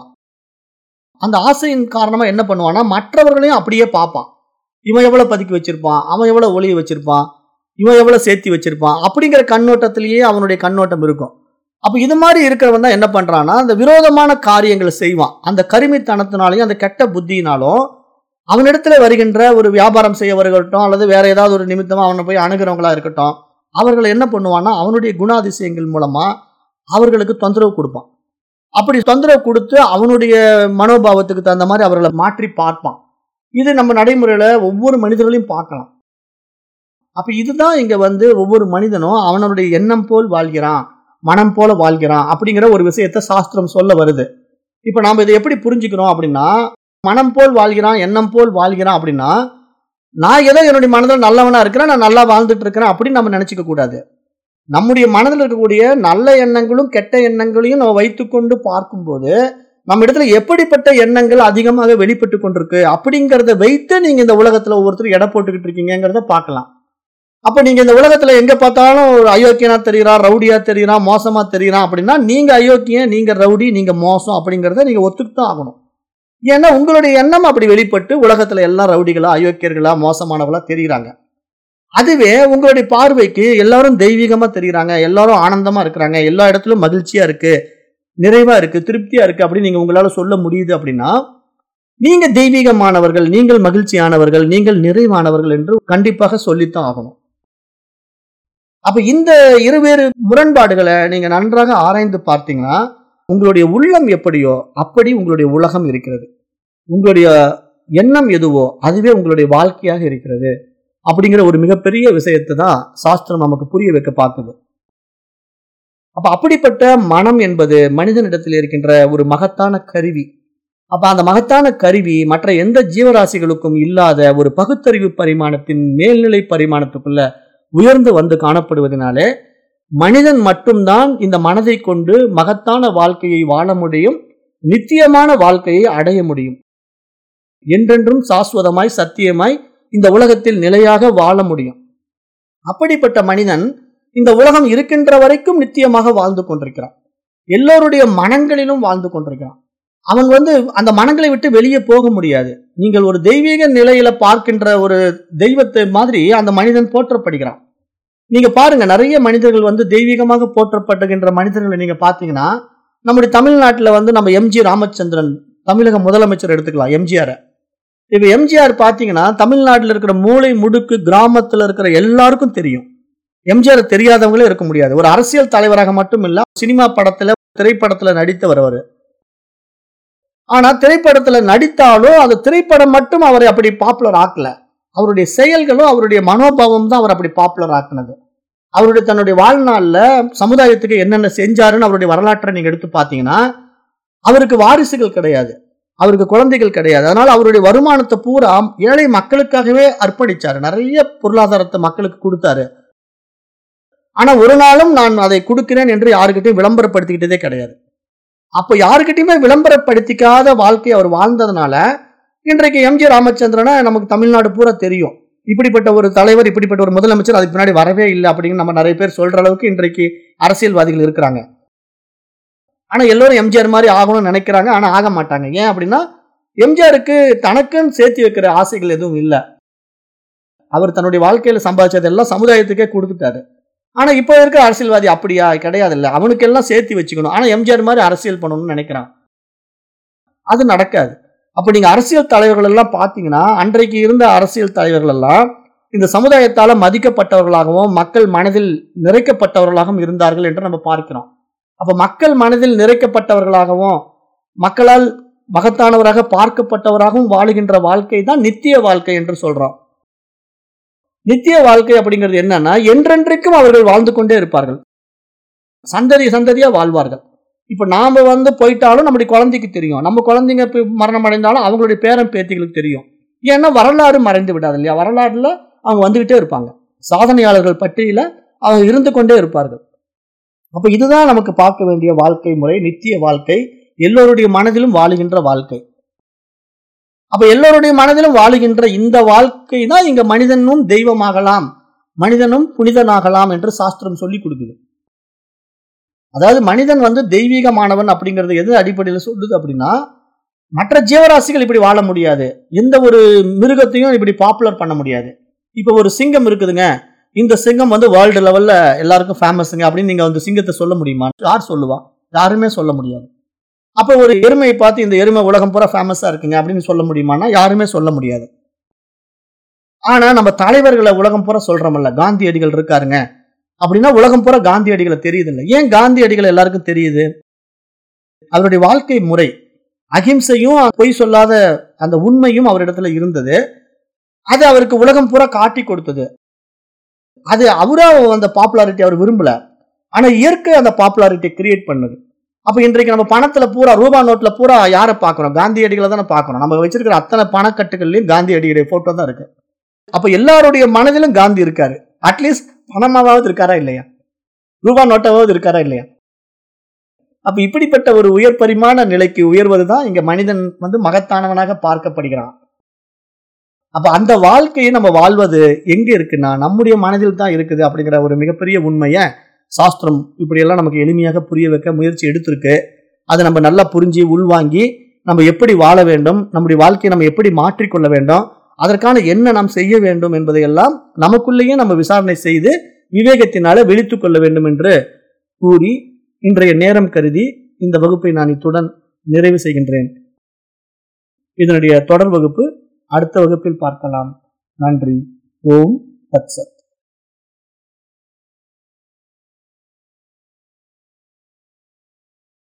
அந்த ஆசையின் காரணமா என்ன பண்ணுவான்னா மற்றவர்களையும் அப்படியே பார்ப்பான் இவன் எவ்வளவு பதுக்கி வச்சிருப்பான் அவன் எவ்வளவு ஒளிய வச்சிருப்பான் இவன் எவ்வளவு சேர்த்தி வச்சிருப்பான் அப்படிங்கிற கண்ணோட்டத்திலேயே அவனுடைய கண்ணோட்டம் இருக்கும் அப்ப இது மாதிரி இருக்கிறவன் தான் என்ன பண்றான்னா அந்த விரோதமான காரியங்களை செய்வான் அந்த கருமித்தனத்தினாலையும் அந்த கெட்ட புத்தியினாலும் அவனிடத்துல வருகின்ற ஒரு வியாபாரம் செய்ய இருக்கட்டும் அல்லது வேற ஏதாவது ஒரு நிமித்தமா அவனை போய் அணுகிறவங்களா இருக்கட்டும் அவர்களை என்ன பண்ணுவான்னா அவனுடைய குணாதிசயங்கள் மூலமா அவர்களுக்கு தொந்தரவு கொடுப்பான் அப்படி தொந்தரவு கொடுத்து அவனுடைய மனோபாவத்துக்கு தகுந்த மாதிரி அவர்களை மாற்றி பார்ப்பான் இது நம்ம நடைமுறையில ஒவ்வொரு மனிதர்களையும் பார்க்கலாம் அப்ப இதுதான் இங்க வந்து ஒவ்வொரு மனிதனும் அவனுடைய எண்ணம் போல் வாழ்கிறான் மனம் போல வாழ்கிறான் அப்படிங்கிற ஒரு விஷயத்த சாஸ்திரம் சொல்ல வருது இப்ப நாம இதை எப்படி புரிஞ்சுக்கிறோம் அப்படின்னா மனம் போல் வாழ்கிறான் எண்ணம் போல் வாழ்கிறான் அப்படின்னா நான் ஏதோ என்னுடைய மனதில் நல்லவனா இருக்கிறேன் நான் நல்லா வாழ்ந்துட்டு இருக்கிறேன் அப்படின்னு நம்ம நினைச்சுக்க கூடாது நம்முடைய மனதில் இருக்கக்கூடிய நல்ல எண்ணங்களும் கெட்ட எண்ணங்களையும் நம்ம வைத்துக்கொண்டு பார்க்கும்போது நம்ம இடத்துல எப்படிப்பட்ட எண்ணங்கள் அதிகமாக வெளிப்பட்டு கொண்டிருக்கு அப்படிங்கிறத வைத்து நீங்க இந்த உலகத்துல ஒவ்வொருத்தரும் எடை போட்டுக்கிட்டு இருக்கீங்கிறத பார்க்கலாம் அப்ப நீங்க இந்த உலகத்துல எங்க பார்த்தாலும் ஒரு அயோக்கியனா தெரியுறான் ரவுடியா தெரியுறான் மோசமா தெரியுறான் அப்படின்னா நீங்க அயோக்கியன் நீங்க ரவுடி நீங்க மோசம் அப்படிங்கறத நீங்க ஒத்துக்கிட்டு தான் ஆகணும் ஏன்னா உங்களுடைய எண்ணம் அப்படி வெளிப்பட்டு உலகத்துல எல்லாம் ரவுடிகளா அயோக்கியர்களா மோசமானவங்களா தெரியுறாங்க அதுவே உங்களுடைய பார்வைக்கு எல்லாரும் தெய்வீகமா தெரியுறாங்க எல்லாரும் ஆனந்தமா இருக்கிறாங்க எல்லா இடத்துலயும் மகிழ்ச்சியா இருக்கு நிறைவா இருக்கு திருப்தியா இருக்கு அப்படின்னு நீங்க உங்களால சொல்ல முடியுது அப்படின்னா நீங்க தெய்வீகமானவர்கள் நீங்கள் மகிழ்ச்சியானவர்கள் நீங்கள் நிறைவானவர்கள் என்று கண்டிப்பாக சொல்லித்தான் ஆகணும் அப்ப இந்த இருவேறு முரண்பாடுகளை நீங்க நன்றாக ஆராய்ந்து பார்த்தீங்கன்னா உங்களுடைய உள்ளம் எப்படியோ அப்படி உங்களுடைய உலகம் இருக்கிறது உங்களுடைய எண்ணம் எதுவோ அதுவே உங்களுடைய வாழ்க்கையாக இருக்கிறது அப்படிங்கிற ஒரு மிகப்பெரிய விஷயத்தை தான் சாஸ்திரம் நமக்கு புரிய வைக்க பார்க்குது அப்ப அப்படிப்பட்ட மனம் என்பது மனிதனிடத்தில் இருக்கின்ற ஒரு மகத்தான கருவி அப்ப அந்த மகத்தான கருவி மற்ற எந்த ஜீவராசிகளுக்கும் இல்லாத ஒரு பகுத்தறிவு பரிமாணத்தின் மேல்நிலை பரிமாணத்துக்குள்ள உயர்ந்து வந்து காணப்படுவதனாலே மனிதன் மட்டும்தான் இந்த மனதை கொண்டு மகத்தான வாழ்க்கையை வாழ முடியும் நித்தியமான வாழ்க்கையை அடைய முடியும் என்றென்றும் சாஸ்வதமாய் சத்தியமாய் இந்த உலகத்தில் நிலையாக வாழ முடியும் அப்படிப்பட்ட மனிதன் இந்த உலகம் இருக்கின்ற வரைக்கும் நித்தியமாக வாழ்ந்து கொண்டிருக்கிறான் எல்லோருடைய மனங்களிலும் வாழ்ந்து கொண்டிருக்கிறான் அவன் வந்து அந்த மனங்களை விட்டு வெளியே போக முடியாது நீங்கள் ஒரு தெய்வீக நிலையில பார்க்கின்ற ஒரு தெய்வத்தை மாதிரி அந்த மனிதன் போற்றப்படுகிறான் நீங்க பாருங்க நிறைய மனிதர்கள் வந்து தெய்வீகமாக போற்றப்படுகின்ற மனிதர்களை நீங்க பாத்தீங்கன்னா நம்முடைய தமிழ்நாட்டில் வந்து நம்ம எம்ஜி ராமச்சந்திரன் தமிழக முதலமைச்சர் எடுத்துக்கலாம் எம்ஜிஆர் இப்ப எம்ஜிஆர் பாத்தீங்கன்னா தமிழ்நாட்டில் இருக்கிற மூளை முடுக்கு கிராமத்துல இருக்கிற எல்லாருக்கும் தெரியும் எம்ஜிஆர் தெரியாதவங்களே இருக்க முடியாது ஒரு அரசியல் தலைவராக மட்டும் இல்ல சினிமா படத்துல திரைப்படத்துல நடித்தவர் அவர் ஆனா திரைப்படத்துல நடித்தாலும் அந்த திரைப்படம் மட்டும் அவரை அப்படி பாப்புலர் ஆக்கல அவருடைய செயல்களும் அவருடைய மனோபாவம் தான் அவர் அப்படி பாப்புலர் ஆக்குனது அவருடைய தன்னுடைய வாழ்நாள்ல சமுதாயத்துக்கு என்னென்ன செஞ்சாருன்னு அவருடைய வரலாற்றை நீங்க எடுத்து பார்த்தீங்கன்னா அவருக்கு வாரிசுகள் கிடையாது அவருக்கு குழந்தைகள் கிடையாது அதனால அவருடைய வருமானத்தை பூரா ஏழை மக்களுக்காகவே அர்ப்பணிச்சாரு நிறைய பொருளாதாரத்தை மக்களுக்கு கொடுத்தாரு ஆனா ஒரு நாளும் நான் அதை கொடுக்கிறேன் என்று யாருக்கிட்டையும் விளம்பரப்படுத்திக்கிட்டதே கிடையாது அப்ப யாருக்கிட்டையுமே விளம்பரப்படுத்திக்காத வாழ்க்கை அவர் வாழ்ந்ததுனால இன்றைக்கு எம்ஜி ராமச்சந்திரனை நமக்கு தமிழ்நாடு பூரா தெரியும் இப்படிப்பட்ட ஒரு தலைவர் இப்படிப்பட்ட ஒரு முதலமைச்சர் அதுக்கு பின்னாடி வரவே இல்லை அப்படின்னு நம்ம நிறைய பேர் சொல்ற அளவுக்கு இன்றைக்கு அரசியல்வாதிகள் இருக்கிறாங்க ஆனா எல்லோரும் எம்ஜிஆர் மாதிரி ஆகணும்னு நினைக்கிறாங்க ஆனா ஆக மாட்டாங்க ஏன் அப்படின்னா எம்ஜிஆருக்கு தனக்குன்னு சேர்த்து வைக்கிற ஆசைகள் எதுவும் இல்லை அவர் தன்னுடைய வாழ்க்கையில சம்பாதிச்சதெல்லாம் சமுதாயத்துக்கே கொடுத்துட்டாரு ஆனா இப்போ இருக்க அரசியல்வாதி அப்படியா கிடையாது இல்ல அவனுக்கெல்லாம் சேர்த்து வச்சுக்கணும் ஆனா எம்ஜிஆர் மாதிரி அரசியல் பண்ணணும்னு நினைக்கிறான் அது நடக்காது அப்ப நீங்க அரசியல் தலைவர்கள் எல்லாம் பாத்தீங்கன்னா அன்றைக்கு இருந்த அரசியல் தலைவர்கள் எல்லாம் இந்த சமுதாயத்தால மதிக்கப்பட்டவர்களாகவும் மக்கள் மனதில் நிறைக்கப்பட்டவர்களாகவும் இருந்தார்கள் என்று நம்ம பார்க்கிறோம் அப்ப மக்கள் மனதில் நிறைக்கப்பட்டவர்களாகவும் மக்களால் மகத்தானவராக பார்க்கப்பட்டவராகவும் வாழுகின்ற வாழ்க்கை தான் நித்திய வாழ்க்கை என்று சொல்றோம் நித்திய வாழ்க்கை அப்படிங்கிறது என்னன்னா என்றென்றைக்கும் அவர்கள் வாழ்ந்து கொண்டே இருப்பார்கள் சந்ததி சந்ததியா வாழ்வார்கள் இப்ப நாம வந்து போயிட்டாலும் நம்முடைய குழந்தைக்கு தெரியும் நம்ம குழந்தைங்க இப்ப மரணம் அடைந்தாலும் அவங்களுடைய பேரன் பேத்திகளுக்கு தெரியும் ஏன்னா வரலாறு மறைந்து விடாது இல்லையா வரலாறுல அவங்க வந்துகிட்டே இருப்பாங்க சாதனையாளர்கள் பட்டியல அவங்க இருந்து கொண்டே இருப்பார்கள் அப்ப இதுதான் நமக்கு பார்க்க வேண்டிய வாழ்க்கை முறை நித்திய வாழ்க்கை எல்லோருடைய மனதிலும் வாழுகின்ற வாழ்க்கை அப்ப எல்லோருடைய மனதிலும் வாழுகின்ற இந்த வாழ்க்கை தான் இங்க மனிதனும் தெய்வமாகலாம் மனிதனும் புனிதனாகலாம் என்று சாஸ்திரம் சொல்லி கொடுக்குது அதாவது மனிதன் வந்து தெய்வீகமானவன் அப்படிங்கறது எது அடிப்படையில் சொல்லுது அப்படின்னா மற்ற ஜீவராசிகள் இப்படி வாழ முடியாது எந்த ஒரு மிருகத்தையும் இப்படி பாப்புலர் பண்ண முடியாது இப்போ ஒரு சிங்கம் இருக்குதுங்க இந்த சிங்கம் வந்து வேர்ல்டு லெவல்ல எல்லாருக்கும் ஃபேமஸுங்க அப்படின்னு நீங்க வந்து சிங்கத்தை சொல்ல முடியுமா யார் சொல்லுவா யாருமே சொல்ல முடியாது அப்போ ஒரு எருமையை பார்த்து இந்த எருமை உலகம் பூரா ஃபேமஸா இருக்குங்க அப்படின்னு சொல்ல முடியுமானா யாருமே சொல்ல முடியாது ஆனா நம்ம தலைவர்களை உலகம் பூரா சொல்றோம்ல காந்தியடிகள் இருக்காருங்க அப்படின்னா உலகம் பூரா காந்தியடிகளை தெரியுது இல்லை ஏன் காந்தியடிகள் எல்லாருக்கும் தெரியுது அவருடைய வாழ்க்கை முறை அகிம்சையும் பொய் சொல்லாத அந்த உண்மையும் அவரிடத்துல இருந்தது அது அவருக்கு உலகம் பூரா காட்டி கொடுத்தது அது அவரா அந்த பாப்புலாரிட்டி அவர் விரும்பல ஆனா இயற்கை அந்த பாப்புலாரிட்டி கிரியேட் பண்ணுது அப்ப இன்றைக்கு நம்ம பணத்துல பூரா ரூபா நோட்ல பூரா யாரை பார்க்கறோம் காந்தியடிகளை தானே பார்க்கறோம் நம்ம வச்சிருக்கிற அத்தனை பணக்கட்டுகள்லயும் காந்தியடிகளுடைய போட்டோ தான் இருக்கு அப்ப எல்லாருடைய மனதிலும் காந்தி இருக்காரு அட்லீஸ்ட் பணமாவது இருக்காரா இல்லையா ரூபா நோட்டாவது இருக்காரா இல்லையா அப்ப இப்படிப்பட்ட ஒரு உயர் பரிமாண நிலைக்கு உயர்வதுதான் இங்க மனிதன் வந்து மகத்தானவனாக பார்க்கப்படுகிறான் அப்ப அந்த வாழ்க்கையை நம்ம வாழ்வது எங்க இருக்குன்னா நம்முடைய மனதில் தான் இருக்குது அப்படிங்கிற ஒரு மிகப்பெரிய உண்மையை சாஸ்திரம் இப்படியெல்லாம் நமக்கு எளிமையாக புரிய வைக்க முயற்சி எடுத்திருக்கு அதை நம்ம நல்லா புரிஞ்சு உள்வாங்கி நம்ம எப்படி வாழ வேண்டும் நம்முடைய வாழ்க்கையை நம்ம எப்படி மாற்றிக்கொள்ள வேண்டும் அதற்கான என்ன நாம் செய்ய வேண்டும் என்பதையெல்லாம் நமக்குள்ளேயே நம்ம விசாரணை செய்து விவேகத்தினால விழித்துக் கொள்ள வேண்டும் என்று கூறி இன்றைய நேரம் கருதி இந்த வகுப்பை நான் இத்துடன் நிறைவு செய்கின்றேன் இதனுடைய தொடர் வகுப்பு அடுத்த வகுப்பில் பார்க்கலாம் நன்றி ஓம் தத்சத்